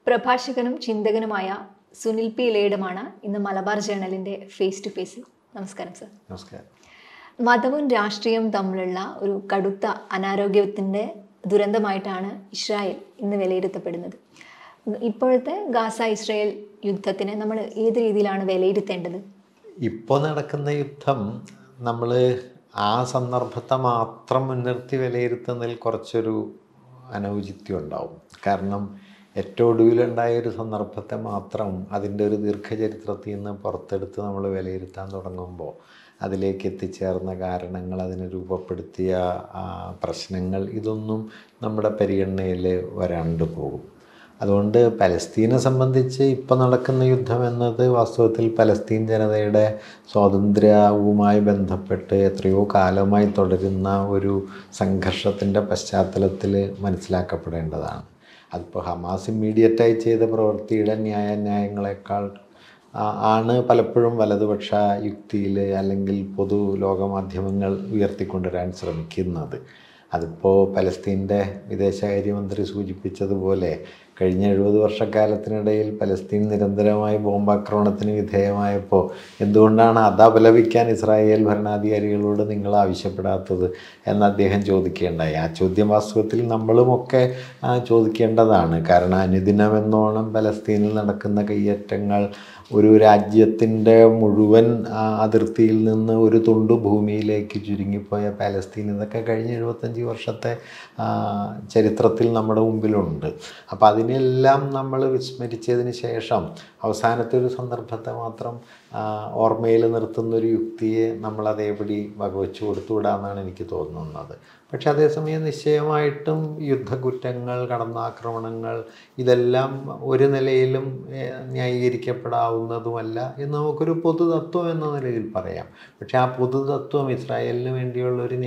പ്രഭാഷകനും ചിന്തകനുമായ Sunil P ഇലയിടമാണ് ഇന്ന് Malabar ജേണലിന്റെ face to ഫേസിൽ നമസ്കാരം സർ നമസ്കാരം മതവും രാഷ്ട്രീയവും തമ്മിലുള്ള ഒരു കടുത്ത അനാരോഗ്യത്തിൻ്റെ ദുരന്തമായിട്ടാണ് ഇസ്രായേൽ ഇന്ന് വിലയിരുത്തപ്പെടുന്നത് ഇപ്പോഴത്തെ ഗാസ ഇസ്രായേൽ യുദ്ധത്തിനെ നമ്മൾ ഏത് രീതിയിലാണ് വിലയിരുത്തേണ്ടത് ഇപ്പോൾ നടക്കുന്ന യുദ്ധം നമ്മൾ ആ സന്ദർഭത്തെ മാത്രം മുൻനിർത്തി വിലയിരുത്തുന്നതിൽ കുറച്ചൊരു അനൗചിത്യം ഉണ്ടാവും കാരണം ഏറ്റവും ഒടുവിലുണ്ടായ ഒരു സന്ദർഭത്തെ മാത്രം അതിൻ്റെ ഒരു ദീർഘചരിത്രത്തിൽ നിന്ന് പുറത്തെടുത്ത് നമ്മൾ വിലയിരുത്താൻ തുടങ്ങുമ്പോൾ അതിലേക്ക് എത്തിച്ചേർന്ന കാരണങ്ങൾ അതിനെ രൂപപ്പെടുത്തിയ ആ, പ്രശ്നങ്ങൾ ഇതൊന്നും നമ്മുടെ പരിഗണനയിൽ വരാണ്ട് പോകും അതുകൊണ്ട് പലസ്തീനെ സംബന്ധിച്ച് ഇപ്പോൾ നടക്കുന്ന യുദ്ധം എന്നത് വാസ്തവത്തിൽ പലസ്തീൻ ജനതയുടെ സ്വാതന്ത്ര്യവുമായി ബന്ധപ്പെട്ട് എത്രയോ കാലമായി തുടരുന്ന ഒരു സംഘർഷത്തിൻ്റെ പശ്ചാത്തലത്തിൽ മനസ്സിലാക്കപ്പെടേണ്ടതാണ് അതിപ്പോൾ ഹമാസ് ഇമ്മീഡിയറ്റായി ചെയ്ത പ്രവൃത്തിയുടെ ന്യായാന്യായങ്ങളെക്കാൾ ആ- ആണ് പലപ്പോഴും വലതുപക്ഷ യുക്തിയിൽ അല്ലെങ്കിൽ പൊതു ലോകമാധ്യമങ്ങൾ ഉയർത്തിക്കൊണ്ടുവരാൻ ശ്രമിക്കുന്നത് അതിപ്പോൾ പലസ്തീൻ്റെ വിദേശകാര്യമന്ത്രി സൂചിപ്പിച്ചതുപോലെ കഴിഞ്ഞ എഴുപത് വർഷക്കാലത്തിനിടയിൽ പലസ്തീൻ നിരന്തരമായി ബോംബാക്രമണത്തിന് വിധേയമായപ്പോൾ എന്തുകൊണ്ടാണ് അത് അപലപിക്കാൻ ഇസ്രായേൽ ഭരണാധികാരികളോട് നിങ്ങൾ ആവശ്യപ്പെടാത്തത് എന്ന് അദ്ദേഹം ചോദിക്കേണ്ടായി ആ ചോദ്യം വാസ്തവത്തിൽ നമ്മളുമൊക്കെ ആ, ചോദിക്കേണ്ടതാണ് കാരണം അനുദിനമെന്നോണം പലസ്തീനിൽ നടക്കുന്ന കയ്യേറ്റങ്ങൾ ഒരു രാജ്യത്തിൻ്റെ മുഴുവൻ ആ, അതിർത്തിയിൽ നിന്ന് ഒരു തുണ്ട് ഭൂമിയിലേക്ക് ചുരുങ്ങിപ്പോയ പാലസ്തീൻ ഇതൊക്കെ കഴിഞ്ഞ എഴുപത്തഞ്ച് വർഷത്തെ ആ, ചരിത്രത്തിൽ നമ്മുടെ മുമ്പിലുണ്ട് അപ്പോൾ അതിനെല്ലാം നമ്മൾ വിസ്മരിച്ചതിന് ശേഷം അവസാനത്തെ ഒരു സന്ദർഭത്തെ മാത്രം ആ, ഓർമ്മയിൽ നിർത്തുന്ന ഒരു യുക്തിയെ നമ്മൾ അതേപടി വകവെച്ച് കൊടുത്തുവിടാമെന്നാണ് എനിക്ക് തോന്നുന്നത് പക്ഷെ അതേസമയം നിശ്ചയമായിട്ടും യുദ്ധക്കുറ്റങ്ങൾ കടന്നാക്രമണങ്ങൾ ഇതെല്ലാം ഒരു നിലയിലും ഏഹ്, ന്യായീകരിക്കപ്പെടാവുന്നതുമല്ല എന്ന് നമുക്കൊരു പൊതുതത്വം എന്ന നിലയിൽ പറയാം പക്ഷെ ആ പൊതുതത്വം ഇസ്രായേലിന് വേണ്ടിയുള്ള ഒരു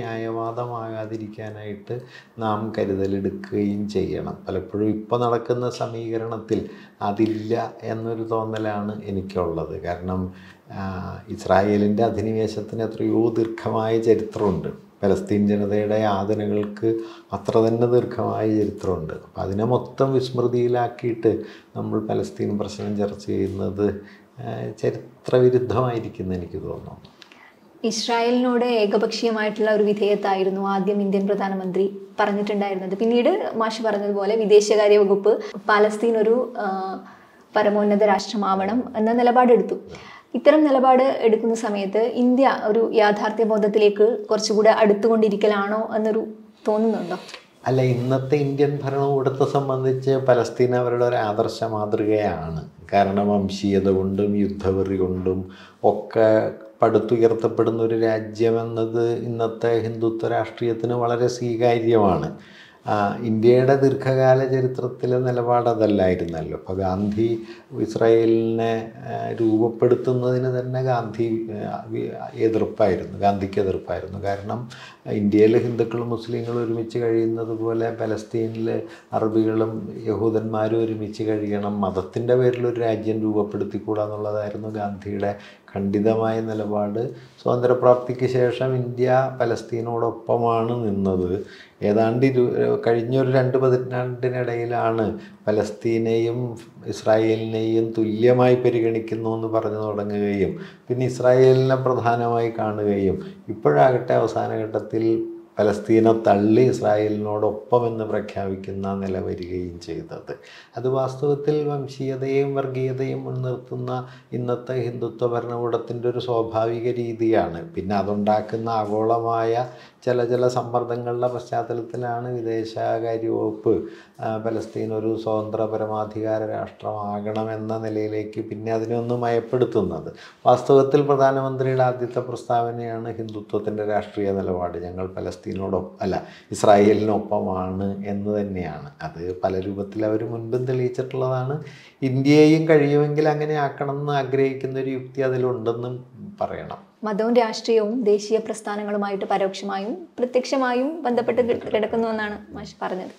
ന്യായവാദമാകാതിരിക്കാനായിട്ട് നാം കരുതലെടുക്കുകയും ചെയ്യണം പലപ്പോഴും ഇപ്പോൾ നടക്കുന്ന സമീകരണത്തിൽ അതില്ല എന്നൊരു തോന്നലാണ് എനിക്കുള്ളത് കാരണം ആ, ഇസ്രായേലിൻ്റെ അധിനിവേശത്തിന് എത്രയോ ദീർഘമായ ചരിത്രമുണ്ട് പലസ്തീൻ ജനതയുടെ യാതനകൾക്ക് അത്ര തന്നെ ദീർഘമായ ചരിത്രമുണ്ട് അപ്പം അതിനെ മൊത്തം വിസ്മൃതിയിലാക്കിയിട്ട് നമ്മൾ പലസ്തീൻ പ്രശ്നം ചർച്ച ചെയ്യുന്നത് ആ, ചരിത്രവിരുദ്ധമായിരിക്കുമെന്ന് എനിക്ക് തോന്നുന്നു ഇസ്രായേലിനോട് ഏകപക്ഷീയമായിട്ടുള്ള ഒരു വിധേയത്തായിരുന്നു ആദ്യം ഇന്ത്യൻ പ്രധാനമന്ത്രി പറഞ്ഞിട്ടുണ്ടായിരുന്നത് പിന്നീട് മാഷ് പറഞ്ഞതുപോലെ വിദേശകാര്യ വകുപ്പ് പാലസ്തീൻ ഒരു ആ, പരമോന്നത രാഷ്ട്രമാവണം എന്ന നിലപാടെടുത്തു ഇത്തരം നിലപാട് എടുക്കുന്ന സമയത്ത് ഇന്ത്യ ഒരു യാഥാർത്ഥ്യ ബോധത്തിലേക്ക് കുറച്ചുകൂടെ അടുത്തുകൊണ്ടിരിക്കലാണോ എന്നൊരു തോന്നുന്നുണ്ടോ അല്ല ഇന്നത്തെ ഇന്ത്യൻ ഭരണകൂടത്തെ സംബന്ധിച്ച് പലസ്തീൻ അവരുടെ ഒരു ആദർശ മാതൃകയാണ് കാരണം വംശീയത കൊണ്ടും യുദ്ധവെറി കൊണ്ടും ഒക്കെ പടുത്തുയർത്തപ്പെടുന്ന ഒരു രാജ്യമെന്നത് ഇന്നത്തെ ഹിന്ദുത്വ രാഷ്ട്രീയത്തിന് വളരെ സ്വീകാര്യമാണ് ആ, ഇന്ത്യയുടെ ദീർഘകാല ചരിത്രത്തിലെ നിലപാട് അതല്ലായിരുന്നല്ലോ അപ്പോൾ ഗാന്ധി ഇസ്രായേലിനെ ആ, രൂപപ്പെടുത്തുന്നതിന് തന്നെ ഗാന്ധി ആ, വി- എതിർപ്പായിരുന്നു ഗാന്ധിക്ക് എതിർപ്പായിരുന്നു കാരണം ഇന്ത്യയിൽ ഹിന്ദുക്കളും മുസ്ലിങ്ങളും ഒരുമിച്ച് കഴിയുന്നത് പോലെ പലസ്തീനിൽ അറബികളും യഹൂദന്മാരും ഒരുമിച്ച് കഴിയണം മതത്തിൻ്റെ പേരിൽ ഒരു രാജ്യം രൂപപ്പെടുത്തിക്കൂടാ എന്നുള്ളതായിരുന്നു ഗാന്ധിയുടെ ഖണ്ഡിതമായ നിലപാട് സ്വാതന്ത്ര്യപ്രാപ്തിക്ക് ശേഷം ഇന്ത്യ പലസ്തീനോടൊപ്പമാണ് നിന്നത് ഏതാണ്ട് ഇരു കഴിഞ്ഞൊരു രണ്ട് പതിറ്റാണ്ടിനിടയിലാണ് പലസ്തീനെയും ഇസ്രായേലിനെയും തുല്യമായി പരിഗണിക്കുന്നു എന്ന് പറഞ്ഞു തുടങ്ങുകയും പിന്നെ ഇസ്രായേലിനെ പ്രധാനമായി കാണുകയും ഇപ്പോഴാകട്ടെ അവസാന ഘട്ടത്തിൽ പലസ്തീനെ തള്ളി ഇസ്രായേലിനോടൊപ്പം എന്ന് പ്രഖ്യാപിക്കുന്ന നില വരികയും ചെയ്തത് അത് വാസ്തവത്തിൽ വംശീയതയും വർഗീയതയും മുൻനിർത്തുന്ന ഇന്നത്തെ ഹിന്ദുത്വ ഭരണകൂടത്തിൻ്റെ ഒരു സ്വാഭാവിക രീതിയാണ് പിന്നെ അതുണ്ടാക്കുന്ന ആഗോളമായ ചില ചില സമ്മർദ്ദങ്ങളുടെ പശ്ചാത്തലത്തിലാണ് വിദേശകാര്യ വകുപ്പ് ആ, പലസ്തീൻ ഒരു സ്വതന്ത്ര പരമാധികാര രാഷ്ട്രമാകണമെന്ന നിലയിലേക്ക് പിന്നെ അതിനൊന്ന് മയപ്പെടുത്തുന്നത് വാസ്തവത്തിൽ പ്രധാനമന്ത്രിയുടെ ആദ്യത്തെ പ്രസ്താവനയാണ് ഹിന്ദുത്വത്തിൻ്റെ രാഷ്ട്രീയ നിലപാട് ഞങ്ങൾ പലസ്തീനോടൊപ്പം അല്ല ഇസ്രായേലിനൊപ്പമാണ് എന്ന് തന്നെയാണ് അത് പല രൂപത്തിൽ അവർ മുൻപും തെളിയിച്ചിട്ടുള്ളതാണ് ഇന്ത്യയെയും കഴിയുമെങ്കിൽ അങ്ങനെ ആക്കണം എന്ന് ആഗ്രഹിക്കുന്ന ഒരു യുക്തി അതിലുണ്ടെന്നും പറയണം മതവും രാഷ്ട്രീയവും ദേശീയ പ്രസ്ഥാനങ്ങളുമായിട്ട് പരോക്ഷമായും പ്രത്യക്ഷമായും ബന്ധപ്പെട്ട് കി- കിടക്കുന്നുവെന്നാണ് മാഷ് പറഞ്ഞത്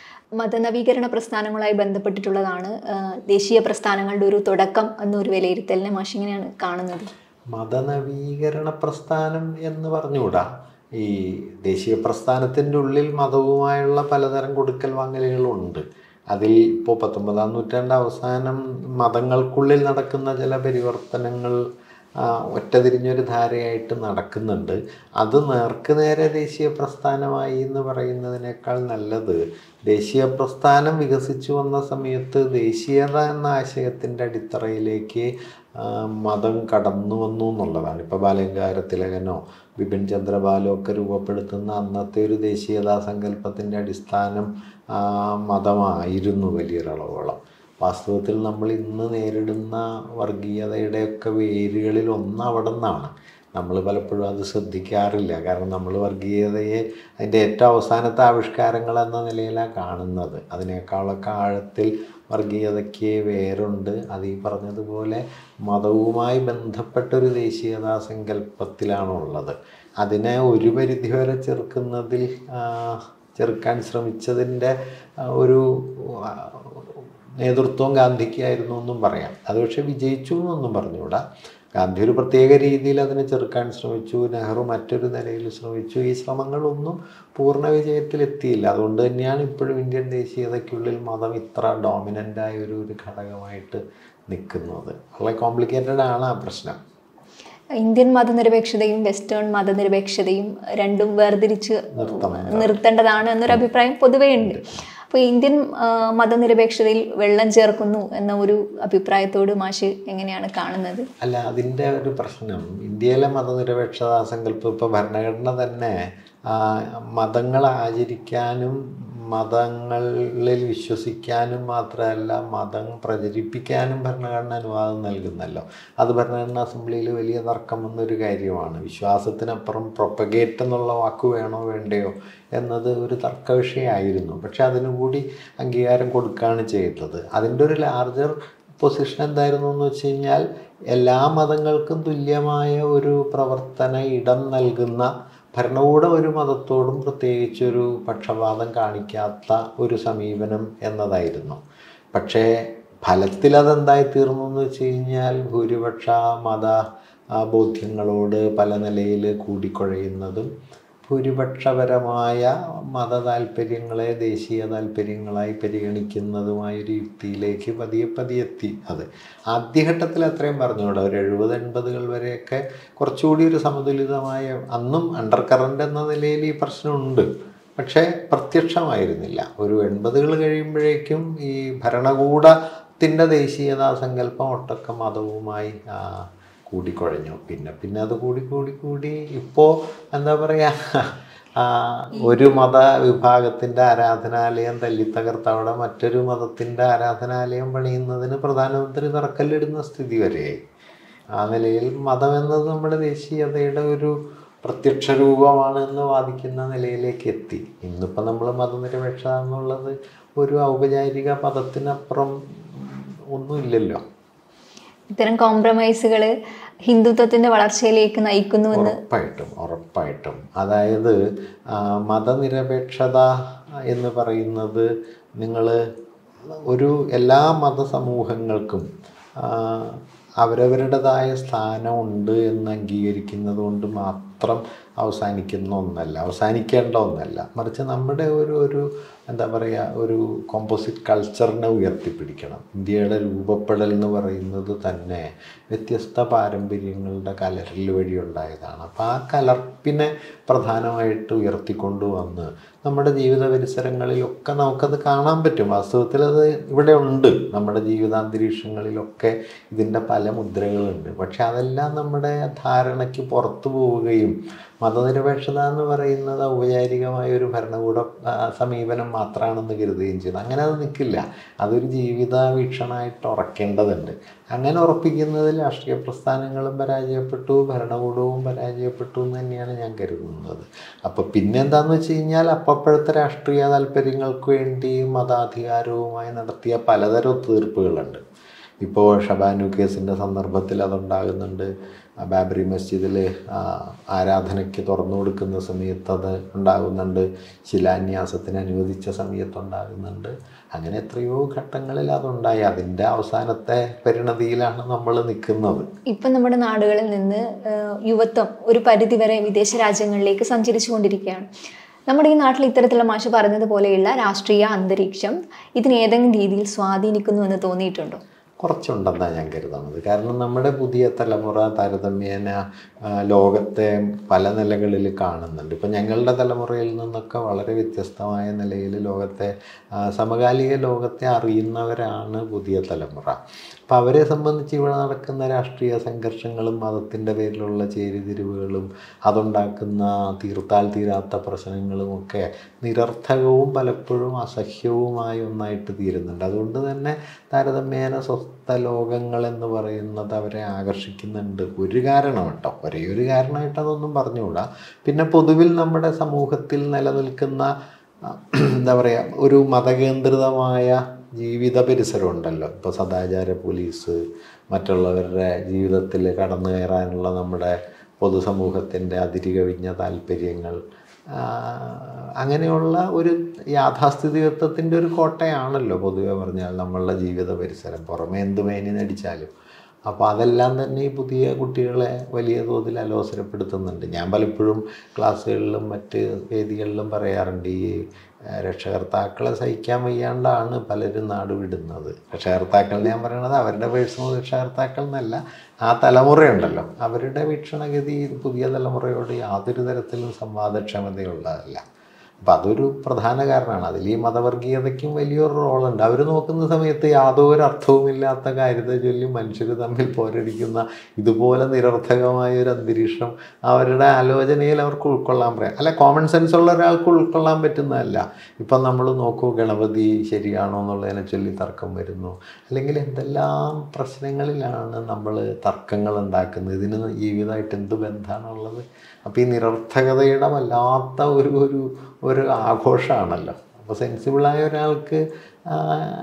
മതനവീകരണ പ്രസ്ഥാനങ്ങളുമായി ബന്ധപ്പെട്ടിട്ടുള്ളതാണ് ആ, ദേശീയ പ്രസ്ഥാനങ്ങളുടെ ഒരു തുടക്കം എന്നൊരു വിലയിരുത്തലിനെ മാഷ് ഇങ്ങനെയാണ് കാണുന്നത് മതനവീകരണ പ്രസ്ഥാനം എന്ന് പറഞ്ഞുകൂടാ ഈ ദേശീയ പ്രസ്ഥാനത്തിൻ്റെ ഉള്ളിൽ മതവുമായുള്ള പലതരം കൊടുക്കൽ വാങ്ങലുകളുണ്ട് അതിൽ ഇപ്പോൾ പത്തൊമ്പതാം നൂറ്റാണ്ട് അവസാനം മതങ്ങൾക്കുള്ളിൽ നടക്കുന്ന ചില പരിവർത്തനങ്ങൾ ആ, ഒറ്റതിരിഞ്ഞൊരു ധാരയായിട്ട് നടക്കുന്നുണ്ട് അത് നേർക്ക് നേരെ ദേശീയ പ്രസ്ഥാനമായി എന്ന് പറയുന്നതിനേക്കാൾ നല്ലത് ദേശീയ പ്രസ്ഥാനം വികസിച്ചു വന്ന സമയത്ത് ദേശീയത എന്ന ആശയത്തിൻ്റെ അടിത്തറയിലേക്ക് ആ, മതം കടന്നു വന്നു എന്നുള്ളതാണ് ഇപ്പോൾ ബാലങ്കാര തിലകനോ ബിപിൻ ചന്ദ്രബാലോ ഒക്കെ രൂപപ്പെടുത്തുന്ന അന്നത്തെ ഒരു ദേശീയതാ സങ്കല്പത്തിൻ്റെ അടിസ്ഥാനം ആ, മതമായിരുന്നു വലിയൊരളവോളം വാസ്തവത്തിൽ നമ്മൾ ഇന്ന് നേരിടുന്ന വർഗീയതയുടെയൊക്കെ വേരുകളിൽ ഒന്ന് അവിടെ നിന്നാണ് നമ്മൾ പലപ്പോഴും അത് ശ്രദ്ധിക്കാറില്ല കാരണം നമ്മൾ വർഗീയതയെ അതിൻ്റെ ഏറ്റവും അവസാനത്തെ ആവിഷ്കാരങ്ങൾ എന്ന നിലയിലാണ് കാണുന്നത് അതിനേക്കാളൊക്കെ ആഴത്തിൽ വർഗീയതയ്ക്ക് വേരുണ്ട് അത് ഈ പറഞ്ഞതുപോലെ മതവുമായി ബന്ധപ്പെട്ടൊരു ദേശീയതാ സങ്കല്പത്തിലാണ് ഉള്ളത് അതിനെ ഒരു പരിധിവരെ ചെറുക്കുന്നതിൽ ആ, ചെറുക്കാൻ ശ്രമിച്ചതിൻ്റെ ആ, ഒരു ആ, നേതൃത്വം ഗാന്ധിക്കായിരുന്നു എന്നും പറയാം അത് പക്ഷേ വിജയിച്ചു എന്നൊന്നും പറഞ്ഞുകൂടാ ഗാന്ധി ഒരു പ്രത്യേക രീതിയിൽ അതിനെ ചെറുക്കാൻ ശ്രമിച്ചു നെഹ്റു മറ്റൊരു നിലയിൽ ശ്രമിച്ചു ഈ ശ്രമങ്ങളൊന്നും പൂർണ്ണ വിജയത്തിലെത്തിയില്ല അതുകൊണ്ട് തന്നെയാണ് ഇപ്പോഴും ഇന്ത്യൻ ദേശീയതയ്ക്കുള്ളിൽ മതം ഇത്ര ഡോമിനൻ്റായ ഒരു ഒരു ഘടകമായിട്ട് നിൽക്കുന്നത് വളരെ കോംപ്ലിക്കേറ്റഡ് ആണ് ആ പ്രശ്നം ഇന്ത്യൻ മതനിരപേക്ഷതയും വെസ്റ്റേൺ മതനിരപേക്ഷതയും രണ്ടും വേർതിരിച്ച് നിർത്തണം നിർത്തേണ്ടതാണ് എന്നൊരു അഭിപ്രായം പൊതുവേ ഉണ്ട് അപ്പോൾ ഇന്ത്യൻ ആ, മതനിരപേക്ഷതയിൽ വെള്ളം ചേർക്കുന്നു എന്ന ഒരു അഭിപ്രായത്തോട് മാഷ് എങ്ങനെയാണ് കാണുന്നത് അല്ല അതിൻ്റെ ഒരു പ്രശ്നം ഇന്ത്യയിലെ മതനിരപേക്ഷതാ സങ്കല്പം ഇപ്പോൾ ഭരണഘടന തന്നെ ആ, മതങ്ങൾ ആചരിക്കാനും മതങ്ങളിൽ വിശ്വസിക്കാനും മാത്രമല്ല മതം പ്രചരിപ്പിക്കാനും ഭരണഘടന അനുവാദം നൽകുന്നല്ലോ അത് ഭരണഘടനാ അസംബ്ലിയിൽ വലിയ തർക്കം വന്നൊരു കാര്യമാണ് വിശ്വാസത്തിനപ്പുറം പ്രൊപ്പഗേറ്റ് എന്നുള്ള വാക്ക് വേണോ വേണ്ടയോ എന്നത് ഒരു തർക്ക വിഷയമായിരുന്നു പക്ഷെ അതിനു കൂടി അംഗീകാരം കൊടുക്കുകയാണ് ചെയ്തത് അതിൻ്റെ ഒരു ലാർജർ പൊസിഷൻ എന്തായിരുന്നു എന്ന് വെച്ച് കഴിഞ്ഞാൽ എല്ലാ മതങ്ങൾക്കും തുല്യമായ ഒരു പ്രവർത്തന ഇടം നൽകുന്ന ഭരണകൂടം ഒരു മതത്തോടും പ്രത്യേകിച്ചൊരു പക്ഷപാതം കാണിക്കാത്ത ഒരു സമീപനം എന്നതായിരുന്നു പക്ഷേ ഫലത്തിൽ അതെന്തായി തീർന്നു എന്ന് വെച്ച് കഴിഞ്ഞാൽ ഭൂരിപക്ഷ മത ആ, ബോധ്യങ്ങളോട് പല നിലയിൽ കൂടിക്കുഴയുന്നതും ഭൂരിപക്ഷപരമായ മത താല്പര്യങ്ങളെ ദേശീയ താല്പര്യങ്ങളായി പരിഗണിക്കുന്നതുമായ ഒരു യുക്തിയിലേക്ക് പതിയെ പതിയെ എത്തി അത് ആദ്യഘട്ടത്തിൽ അത്രയും പറഞ്ഞുകൂടെ ഒരു എഴുപത് എൺപതുകൾ വരെയൊക്കെ കുറച്ചുകൂടി ഒരു സമതുലിതമായ അന്നും അണ്ടർ കറണ്ട് എന്ന നിലയിൽ ഈ പ്രശ്നമുണ്ട് പക്ഷേ പ്രത്യക്ഷമായിരുന്നില്ല ഒരു എൺപതുകൾ കഴിയുമ്പോഴേക്കും ഈ ഭരണകൂടത്തിൻ്റെ ദേശീയതാ സങ്കല്പം ഒട്ടൊക്കെ മതവുമായി ആ, കൂടിക്കുഴഞ്ഞു പിന്നെ പിന്നെ അത് കൂടി കൂടി കൂടി ഇപ്പോൾ എന്താ പറയുക ആ, ഒരു മത വിഭാഗത്തിൻ്റെ ആരാധനാലയം തല്ലിത്തകർത്ത് അവിടെ മറ്റൊരു മതത്തിൻ്റെ ആരാധനാലയം പണിയുന്നതിന് പ്രധാനമന്ത്രി തറക്കല്ലിടുന്ന സ്ഥിതി വരെയായി ആ നിലയിൽ മതം എന്നത് നമ്മുടെ ദേശീയതയുടെ ഒരു പ്രത്യക്ഷ രൂപമാണ് എന്ന് വാദിക്കുന്ന നിലയിലേക്ക് എത്തി ഇന്നിപ്പോൾ നമ്മൾ മതനിരപേക്ഷ എന്നുള്ളത് ഒരു ഔപചാരിക പദത്തിനപ്പുറം ഒന്നുമില്ലല്ലോ ഇത്തരം കോംപ്രമൈസുകൾ ഹിന്ദുത്വത്തിന്റെ വളർച്ചയിലേക്ക് നയിക്കുന്നുവെന്ന് ഉറപ്പായിട്ടും ഉറപ്പായിട്ടും അതായത് ആ, മതനിരപേക്ഷത എന്ന് പറയുന്നത് നിങ്ങൾ ഒരു എല്ലാ മതസമൂഹങ്ങൾക്കും ആ, അവരവരുടേതായ സ്ഥാനമുണ്ട് എന്ന് അംഗീകരിക്കുന്നത് കൊണ്ട് മാത്രം അവസാനിക്കുന്ന ഒന്നല്ല അവസാനിക്കേണ്ട ഒന്നല്ല മറിച്ച് നമ്മുടെ ഒരു ഒരു എന്താ പറയുക ഒരു കോമ്പോസിറ്റ് കൾച്ചറിനെ ഉയർത്തിപ്പിടിക്കണം ഇന്ത്യയുടെ രൂപപ്പെടൽ എന്ന് പറയുന്നത് തന്നെ വ്യത്യസ്ത പാരമ്പര്യങ്ങളുടെ കലരൽ വഴി ഉണ്ടായതാണ് അപ്പോൾ ആ കലർപ്പിനെ പ്രധാനമായിട്ട് ഉയർത്തിക്കൊണ്ടുവന്ന് നമ്മുടെ ജീവിത പരിസരങ്ങളിലൊക്കെ നമുക്കത് കാണാൻ പറ്റും വാസ്തവത്തിൽ അത് ഇവിടെ ഉണ്ട് നമ്മുടെ ജീവിതാന്തരീക്ഷങ്ങളിലൊക്കെ ഇതിൻ്റെ പല മുദ്രകളുണ്ട് പക്ഷെ അതെല്ലാം നമ്മുടെ ധാരണയ്ക്ക് പുറത്തു പോവുകയും മതനിരപേക്ഷത എന്ന് പറയുന്നത് ഔപചാരികമായ ഒരു ഭരണകൂട ആ, സമീപനം മാത്രമാണെന്ന് കരുതുകയും ചെയ്യുന്നു അങ്ങനെ അത് നിൽക്കില്ല അതൊരു ജീവിത വീക്ഷണമായിട്ട് ഉറക്കേണ്ടതുണ്ട് അങ്ങനെ ഉറപ്പിക്കുന്നതിൽ രാഷ്ട്രീയ പ്രസ്ഥാനങ്ങളും പരാജയപ്പെട്ടു ഭരണകൂടവും പരാജയപ്പെട്ടു എന്ന് തന്നെയാണ് ഞാൻ കരുതുന്നത് അപ്പോൾ പിന്നെന്താന്ന് വെച്ച് കഴിഞ്ഞാൽ അപ്പപ്പോഴത്തെ രാഷ്ട്രീയ താല്പര്യങ്ങൾക്ക് വേണ്ടി മതാധികാരവുമായി നടത്തിയ പലതരം ഒത്തുതീർപ്പുകളുണ്ട് ഇപ്പോൾ ഷബാനു കേസിൻ്റെ സന്ദർഭത്തിൽ അതുണ്ടാകുന്നുണ്ട് ആ ബാബറി മസ്ജിദിൽ ആരാധനയ്ക്ക് തുറന്നു കൊടുക്കുന്ന സമയത്ത് അത് ഉണ്ടാകുന്നുണ്ട് ശിലാന്യാസത്തിന് അനുവദിച്ച സമയത്ത് ഉണ്ടാകുന്നുണ്ട് അങ്ങനെ എത്രയോ ഘട്ടങ്ങളിൽ അതുണ്ടായി അതിൻ്റെ അവസാനത്തെ പരിണതിയിലാണ് നമ്മൾ നിൽക്കുന്നത് ഇപ്പം നമ്മുടെ നാടുകളിൽ നിന്ന് ആ, യുവത്വം ഒരു പരിധിവരെ വിദേശ രാജ്യങ്ങളിലേക്ക് സഞ്ചരിച്ചു കൊണ്ടിരിക്കുകയാണ് നമ്മുടെ ഈ നാട്ടിൽ ഇത്തരത്തിലുള്ള മാഷ് പറഞ്ഞതുപോലെയുള്ള രാഷ്ട്രീയ അന്തരീക്ഷം ഇതിന് ഏതെങ്കിലും രീതിയിൽ സ്വാധീനിക്കുന്നു എന്ന് തോന്നിയിട്ടുണ്ടോ കുറച്ചുണ്ടെന്നാണ് ഞാൻ കരുതുന്നത് കാരണം നമ്മുടെ പുതിയ തലമുറ താരതമ്യേന ആ, ലോകത്തെ പല നിലകളിൽ കാണുന്നുണ്ട് ഇപ്പം ഞങ്ങളുടെ തലമുറയിൽ നിന്നൊക്കെ വളരെ വ്യത്യസ്തമായ നിലയിൽ ലോകത്തെ ആ, സമകാലിക ലോകത്തെ അറിയുന്നവരാണ് പുതിയ തലമുറ അപ്പം അവരെ സംബന്ധിച്ച് ഇവിടെ നടക്കുന്ന രാഷ്ട്രീയ സംഘർഷങ്ങളും മതത്തിൻ്റെ പേരിലുള്ള ചേരിതിരിവുകളും അതുണ്ടാക്കുന്ന തീർത്താൽ തീരാത്ത പ്രശ്നങ്ങളും ഒക്കെ നിരർത്ഥകവും പലപ്പോഴും അസഹ്യവുമായ ഒന്നായിട്ട് തീരുന്നുണ്ട് അതുകൊണ്ട് തന്നെ താരതമ്യേന സ്വസ്ഥ ലോകങ്ങൾ എന്ന് പറയുന്നത് അവരെ ആകർഷിക്കുന്നുണ്ട് ഒരു കാരണം കേട്ടോ ഒരേ ഒരു കാരണമായിട്ട് അതൊന്നും പറഞ്ഞുകൂടാ പിന്നെ പൊതുവിൽ നമ്മുടെ സമൂഹത്തിൽ നിലനിൽക്കുന്ന ആ, എന്താ പറയുക ഒരു മതകേന്ദ്രിതമായ ജീവിത പരിസരം ഉണ്ടല്ലോ ഇപ്പോൾ സദാചാര പോലീസ് മറ്റുള്ളവരുടെ ജീവിതത്തിൽ കടന്നു കയറാനുള്ള നമ്മുടെ പൊതുസമൂഹത്തിൻ്റെ അതിരുകവിഞ്ഞ താല്പര്യങ്ങൾ ആ, അങ്ങനെയുള്ള ഒരു യാഥാസ്ഥിതികത്വത്തിൻ്റെ ഒരു കോട്ടയാണല്ലോ പൊതുവെ പറഞ്ഞാൽ നമ്മളുടെ ജീവിത പരിസരം പുറമേ എന്ത് മേനി നടിച്ചാലും അപ്പോൾ അതെല്ലാം തന്നെ ഈ പുതിയ കുട്ടികളെ വലിയ തോതിൽ അലോസരപ്പെടുത്തുന്നുണ്ട് ഞാൻ പലപ്പോഴും ക്ലാസ്സുകളിലും മറ്റ് വേദികളിലും പറയാറുണ്ട് ഈ ഏഹ്, രക്ഷകർത്താക്കളെ സഹിക്കാൻ വയ്യാണ്ടാണ് പലരും നാട് വിടുന്നത് രക്ഷകർത്താക്കൾ ഞാൻ പറയണത് അവരുടെ പേഴ്സണൽ രക്ഷകർത്താക്കൾ എന്നല്ല ആ തലമുറയുണ്ടല്ലോ അവരുടെ വീക്ഷണഗതി പുതിയ തലമുറയോട് യാതൊരു തരത്തിലും സംവാദക്ഷമതയുള്ളതല്ല അപ്പം അതൊരു പ്രധാന കാരണമാണ് അതിൽ ഈ മതവർഗീയതയ്ക്കും വലിയൊരു റോളുണ്ട് അവർ നോക്കുന്ന സമയത്ത് യാതൊരു അർത്ഥവുമില്ലാത്ത കാര്യത്തെ ചൊല്ലി മനുഷ്യർ തമ്മിൽ പോരടിക്കുന്ന ഇതുപോലെ നിരർത്ഥകമായ ഒരു അന്തരീക്ഷം അവരുടെ ആലോചനയിൽ അവർക്ക് ഉൾക്കൊള്ളാൻ പറയാം അല്ല കോമൺ സെൻസ് ഉള്ള ഒരാൾക്ക് ഉൾക്കൊള്ളാൻ പറ്റുന്നതല്ല ഇപ്പം നമ്മൾ നോക്കൂ ഗണപതി ശരിയാണോ എന്നുള്ളതിനെ ചൊല്ലി തർക്കം വരുന്നു അല്ലെങ്കിൽ എന്തെല്ലാം പ്രശ്നങ്ങളിലാണ് നമ്മൾ തർക്കങ്ങൾ ഉണ്ടാക്കുന്നത് ഇതിന് ജീവിതമായിട്ട് എന്ത് ബന്ധമാണുള്ളത് അപ്പോൾ ഈ നിരർത്ഥകതയുടെ വല്ലാത്ത ഒരു ഒരു ഒരു ആഘോഷമാണല്ലോ അപ്പോൾ സെൻസിബിളായ ഒരാൾക്ക് ആ,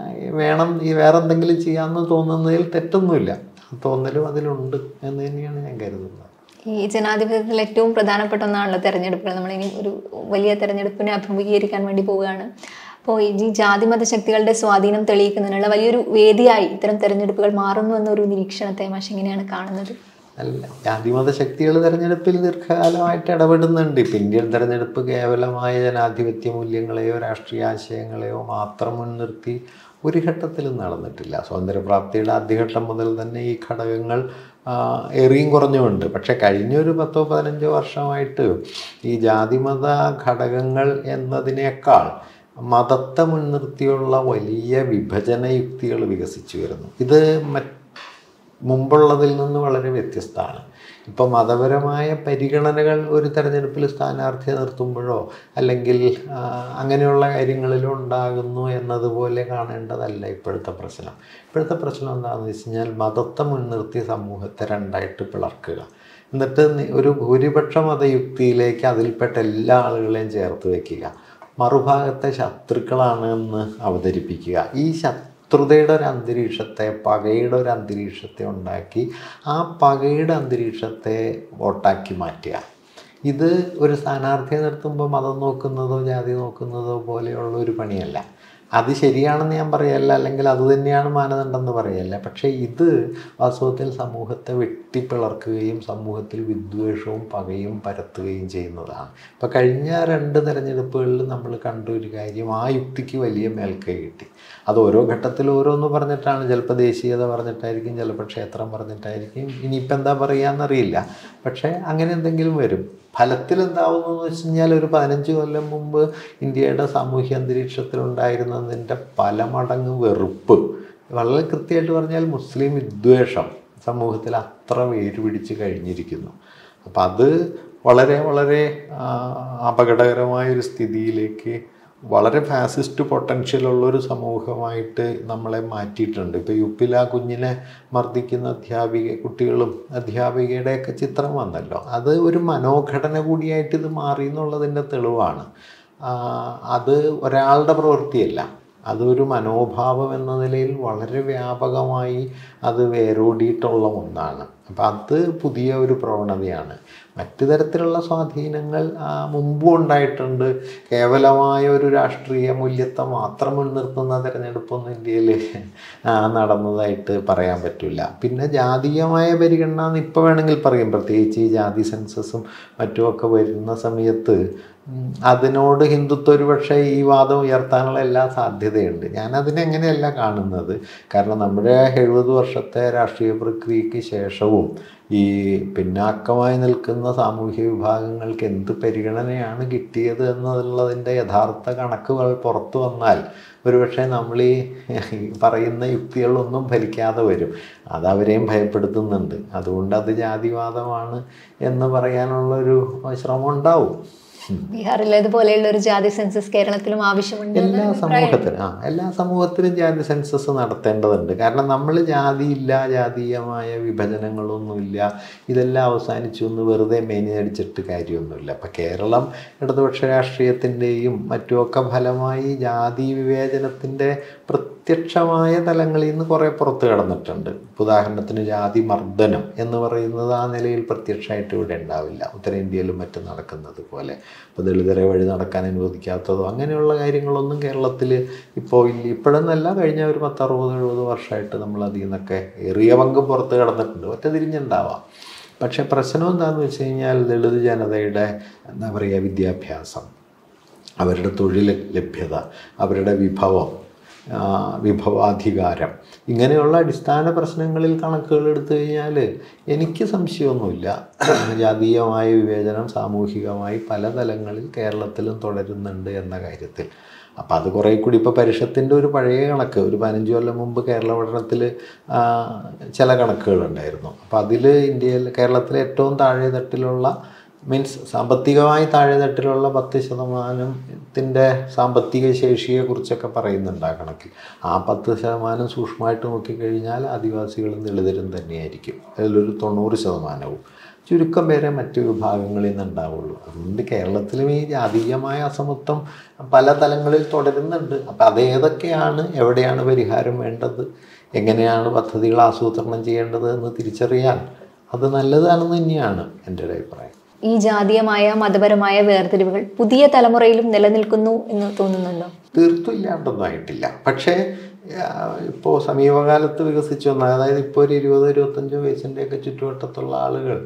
വേണം ഈ വേറെ എന്തെങ്കിലും ചെയ്യാമെന്ന് തോന്നുന്നതിൽ തെറ്റൊന്നുമില്ല തോന്നലും അതിലുണ്ട് എന്ന് തന്നെയാണ് ഞാൻ കരുതുന്നത് ഈ ജനാധിപത്യത്തിൽ ഏറ്റവും പ്രധാനപ്പെട്ട ഒന്നാണല്ലോ തെരഞ്ഞെടുപ്പുകൾ നമ്മളിനി ഒരു വലിയ തെരഞ്ഞെടുപ്പിനെ അഭിമുഖീകരിക്കാൻ വേണ്ടി പോവുകയാണ് അപ്പോൾ ഈ ജാതിമത ശക്തികളുടെ സ്വാധീനം തെളിയിക്കുന്നതിനുള്ള വലിയൊരു വേദിയായി ഇത്തരം തെരഞ്ഞെടുപ്പുകൾ മാറുന്നു എന്നൊരു നിരീക്ഷണത്തെ മാഷ് എങ്ങനെയാണ് കാണുന്നത് അല്ല ജാതിമത ശക്തികൾ തെരഞ്ഞെടുപ്പിൽ ദീർഘകാലമായിട്ട് ഇടപെടുന്നുണ്ട് ഇപ്പം ഇന്ത്യൻ തെരഞ്ഞെടുപ്പ് കേവലമായ ജനാധിപത്യ മൂല്യങ്ങളെയോ രാഷ്ട്രീയ ആശയങ്ങളെയോ മാത്രം മുൻനിർത്തി ഒരു ഘട്ടത്തിലും നടന്നിട്ടില്ല സ്വാതന്ത്ര്യപ്രാപ്തിയുടെ ആദ്യഘട്ടം മുതൽ തന്നെ ഈ ഘടകങ്ങൾ ആ, ഏറിയും കുറഞ്ഞുമുണ്ട് പക്ഷെ കഴിഞ്ഞൊരു പത്തോ പതിനഞ്ചോ വർഷമായിട്ട് ഈ ജാതിമത ഘടകങ്ങൾ എന്നതിനേക്കാൾ മതത്തെ മുൻനിർത്തിയുള്ള വലിയ വിഭജന യുക്തികൾ വികസിച്ചു വരുന്നു ഇത് മറ്റ് മുമ്പുള്ളതിൽ നിന്ന് വളരെ വ്യത്യസ്തമാണ് ഇപ്പോൾ മതപരമായ പരിഗണനകൾ ഒരു തെരഞ്ഞെടുപ്പിൽ സ്ഥാനാർത്ഥിയെ നിർത്തുമ്പോഴോ അല്ലെങ്കിൽ ആ, അങ്ങനെയുള്ള കാര്യങ്ങളിലോ ഉണ്ടാകുന്നു എന്നതുപോലെ കാണേണ്ടതല്ല ഇപ്പോഴത്തെ പ്രശ്നം ഇപ്പോഴത്തെ പ്രശ്നം എന്താണെന്ന് വെച്ച് കഴിഞ്ഞാൽ മതത്തെ മുൻനിർത്തി സമൂഹത്തെ രണ്ടായിട്ട് പിളർക്കുക എന്നിട്ട് നി- ഒരു ഭൂരിപക്ഷ മതയുക്തിയിലേക്ക് അതിൽപ്പെട്ട എല്ലാ ആളുകളെയും ചേർത്ത് വയ്ക്കുക മറുഭാഗത്തെ ശത്രുക്കളാണ് എന്ന് അവതരിപ്പിക്കുക ഈ ശത്രുതയുടെ ഒരു അന്തരീക്ഷത്തെ പകയുടെ ഒരു അന്തരീക്ഷത്തെ ഉണ്ടാക്കി ആ പകയുടെ അന്തരീക്ഷത്തെ വോട്ടാക്കി മാറ്റുക ഇത് ഒരു സ്ഥാനാർത്ഥിയെ നിർത്തുമ്പോൾ മതം നോക്കുന്നതോ ജാതി നോക്കുന്നതോ പോലെയുള്ള ഒരു പണിയല്ല അത് ശരിയാണെന്ന് ഞാൻ പറയല്ല അല്ലെങ്കിൽ അത് തന്നെയാണ് മാനദണ്ഡം എന്ന് പറയല്ല പക്ഷേ ഇത് വാസ്തവത്തിൽ സമൂഹത്തെ വെട്ടിപ്പിളർക്കുകയും സമൂഹത്തിൽ വിദ്വേഷവും പകയും പരത്തുകയും ചെയ്യുന്നതാണ് ഇപ്പോൾ കഴിഞ്ഞ രണ്ട് തെരഞ്ഞെടുപ്പുകളിൽ നമ്മൾ കണ്ട ഒരു കാര്യം ആ യുക്തിക്ക് വലിയ മേൽക്കൈ കിട്ടി അത് ഓരോ ഘട്ടത്തിൽ ഓരോന്ന് പറഞ്ഞിട്ടാണ് ചിലപ്പോൾ ദേശീയത പറഞ്ഞിട്ടായിരിക്കും ചിലപ്പോൾ ക്ഷേത്രം പറഞ്ഞിട്ടായിരിക്കും ഇനിയിപ്പോൾ എന്താ പറയുകയെന്നറിയില്ല പക്ഷേ അങ്ങനെ എന്തെങ്കിലും വരും ഫലത്തിൽ എന്താവുന്നു എന്ന് വെച്ച് കഴിഞ്ഞാൽ ഒരു പതിനഞ്ച് കൊല്ലം മുമ്പ് ഇന്ത്യയുടെ സാമൂഹ്യ അന്തരീക്ഷത്തിൽ ഉണ്ടായിരുന്നതിൻ്റെ പല മടങ്ങ് വെറുപ്പ് വളരെ കൃത്യമായിട്ട് പറഞ്ഞാൽ മുസ്ലിം വിദ്വേഷം സമൂഹത്തിൽ അത്ര വേര് പിടിച്ച് കഴിഞ്ഞിരിക്കുന്നു അപ്പം അത് വളരെ വളരെ ആ, അപകടകരമായൊരു സ്ഥിതിയിലേക്ക് വളരെ ഫാസിസ്റ്റ് പൊട്ടൻഷ്യൽ ഉള്ളൊരു സമൂഹമായിട്ട് നമ്മളെ മാറ്റിയിട്ടുണ്ട് ഇപ്പോൾ യു പിയിൽ ആ കുഞ്ഞിനെ മർദ്ദിക്കുന്ന അധ്യാപിക കുട്ടികളും അധ്യാപികയുടെയൊക്കെ ചിത്രം വന്നല്ലോ അത് ഒരു മനോഘടന കൂടിയായിട്ട് ഇത് മാറി എന്നുള്ളതിൻ്റെ തെളിവാണ് ആ, അത് ഒരാളുടെ പ്രവൃത്തിയല്ല അതൊരു മനോഭാവം എന്ന നിലയിൽ വളരെ വ്യാപകമായി അത് വേരോടിയിട്ടുള്ള ഒന്നാണ് അപ്പം അത് പുതിയ ഒരു പ്രവണതയാണ് മറ്റു തരത്തിലുള്ള സ്വാധീനങ്ങൾ ആ, മുമ്പും ഉണ്ടായിട്ടുണ്ട് കേവലമായ ഒരു രാഷ്ട്രീയ മൂല്യത്തെ മാത്രം മുൻനിർത്തുന്ന തിരഞ്ഞെടുപ്പൊന്നും ഇന്ത്യയിൽ നടന്നതായിട്ട് പറയാൻ പറ്റില്ല പിന്നെ ജാതീയമായ പരിഗണന എന്ന് ഇപ്പോൾ വേണമെങ്കിൽ പറയും പ്രത്യേകിച്ച് ഈ ജാതി സെൻസസും മറ്റുമൊക്കെ വരുന്ന സമയത്ത് ഉം, അതിനോട് ഹിന്ദുത്വം ഒരു പക്ഷേ ഈ വാദം ഉയർത്താനുള്ള എല്ലാ സാധ്യതയുണ്ട് ഞാനതിനെ അങ്ങനെയല്ല കാണുന്നത് കാരണം നമ്മുടെ എഴുപത് വർഷത്തെ രാഷ്ട്രീയ പ്രക്രിയയ്ക്ക് ശേഷവും ഈ പിന്നാക്കമായി നിൽക്കുന്ന സാമൂഹ്യ വിഭാഗങ്ങൾക്ക് എന്ത് പരിഗണനയാണ് കിട്ടിയത് എന്നുള്ളതിൻ്റെ യഥാർത്ഥ കണക്കുകൾ പുറത്തു വന്നാൽ ഒരുപക്ഷെ നമ്മൾ ഈ പറയുന്ന യുക്തികളൊന്നും ഫലിക്കാതെ വരും അത് അവരെയും ഭയപ്പെടുത്തുന്നുണ്ട് അതുകൊണ്ട് അത് ജാതിവാദമാണ് എന്ന് പറയാനുള്ളൊരു ശ്രമം ഉണ്ടാവും ബീഹാറിലേതുപോലെയുള്ള ഒരു ജാതി സെൻസസ് കേരളത്തിലും ആവശ്യമുണ്ട് എന്ന് എല്ലാ സമൂഹത്തിനും ആ എല്ലാ സമൂഹത്തിലും ജാതി സെൻസസ് നടത്തേണ്ടതുണ്ട് കാരണം നമ്മൾ ജാതിയില്ല ജാതീയമായ വിഭജനങ്ങളൊന്നുമില്ല ഇതെല്ലാം അവസാനിച്ചു എന്ന് വെറുതെ മേനിയടിച്ചിട്ട് കാര്യമൊന്നുമില്ല അപ്പം കേരളം ഇടതുപക്ഷ രാഷ്ട്രീയത്തിൻ്റെയും മറ്റുമൊക്കെ ഫലമായി ജാതി വിവേചനത്തിൻ്റെ പ്രത്യക്ഷമായ തലങ്ങളിൽ നിന്ന് കുറേ പുറത്ത് കടന്നിട്ടുണ്ട് ഇപ്പൊ ഉദാഹരണത്തിന് ജാതി മർദ്ദനം എന്ന് പറയുന്നത് ആ നിലയിൽ പ്രത്യക്ഷമായിട്ട് ഇവിടെ ഉണ്ടാവില്ല ഉത്തരേന്ത്യയിലും മറ്റും നടക്കുന്നത് പോലെ ഇപ്പോൾ ദളിതരെ വഴി നടക്കാൻ അനുവദിക്കാത്തതോ അങ്ങനെയുള്ള കാര്യങ്ങളൊന്നും കേരളത്തിൽ ഇപ്പോൾ ഇല്ല ഇപ്പോഴെന്നല്ല കഴിഞ്ഞ ഒരു പത്തറുപത് എഴുപത് വർഷമായിട്ട് നമ്മൾ അതിൽ നിന്നൊക്കെ ഏറിയ പങ്ക് പുറത്ത് കടന്നിട്ടുണ്ട് ഒറ്റ തിരിഞ്ഞുണ്ടാവാം പക്ഷേ പ്രശ്നം എന്താണെന്ന് വെച്ച് കഴിഞ്ഞാൽ ദളിത് ജനതയുടെ എന്താ പറയുക വിദ്യാഭ്യാസം അവരുടെ തൊഴിൽ ലഭ്യത അവരുടെ വിഭവം ആ, വിഭവാധികാരം ഇങ്ങനെയുള്ള അടിസ്ഥാന പ്രശ്നങ്ങളിൽ കണക്കുകൾ എടുത്തു കഴിഞ്ഞാൽ എനിക്ക് സംശയമൊന്നുമില്ല ജാതീയമായ വിവേചനം സാമൂഹികമായി പല തലങ്ങളിൽ കേരളത്തിലും തുടരുന്നുണ്ട് എന്ന കാര്യത്തിൽ അപ്പം അത് കുറേ കൂടി ഇപ്പോൾ പരിഷത്തിൻ്റെ ഒരു പഴയ കണക്ക് ഒരു പതിനഞ്ച് കൊല്ലം മുമ്പ് കേരള പഠനത്തിൽ ചില കണക്കുകളുണ്ടായിരുന്നു അപ്പോൾ അതിൽ ഇന്ത്യയിൽ കേരളത്തിലെ ഏറ്റവും താഴെ തട്ടിലുള്ള മീൻസ് സാമ്പത്തികമായി താഴെ തട്ടിലുള്ള പത്ത് ശതമാനത്തിൻ്റെ സാമ്പത്തിക ശേഷിയെക്കുറിച്ചൊക്കെ പറയുന്നുണ്ട് ആ കണക്കിൽ ആ പത്ത് ശതമാനം സൂക്ഷ്മമായിട്ട് നോക്കിക്കഴിഞ്ഞാൽ ആദിവാസികളും ദളിതരും തന്നെയായിരിക്കും അതിലൊരു തൊണ്ണൂറ് ശതമാനവും ചുരുക്കം പേരെ മറ്റു വിഭാഗങ്ങളിൽ നിന്നുണ്ടാവുള്ളൂ അതുകൊണ്ട് കേരളത്തിലും ഈ ജാതീയമായ അസമത്വം പല തലങ്ങളിൽ തുടരുന്നുണ്ട് അപ്പം അതേതൊക്കെയാണ് എവിടെയാണ് പരിഹാരം വേണ്ടത് എങ്ങനെയാണ് പദ്ധതികൾ ആസൂത്രണം ചെയ്യേണ്ടത് എന്ന് തിരിച്ചറിയാൻ അത് നല്ലതാണെന്ന് തന്നെയാണ് എൻ്റെ ഒരു അഭിപ്രായം ഈ ജാതീയമായ മതപരമായ വേർതിരിവുകൾ പുതിയ തലമുറയിലും നിലനിൽക്കുന്നു എന്ന് തോന്നുന്നുണ്ടോ തീർത്തും ഇല്ലാണ്ടൊന്നും ആയിട്ടില്ല പക്ഷേ ഇപ്പോൾ സമീപകാലത്ത് വികസിച്ചു വന്ന അതായത് ഇപ്പോൾ ഒരു ഇരുപത് ഇരുപത്തഞ്ച് വയസ്സിൻ്റെയൊക്കെ ചുറ്റുവട്ടത്തുള്ള ആളുകൾ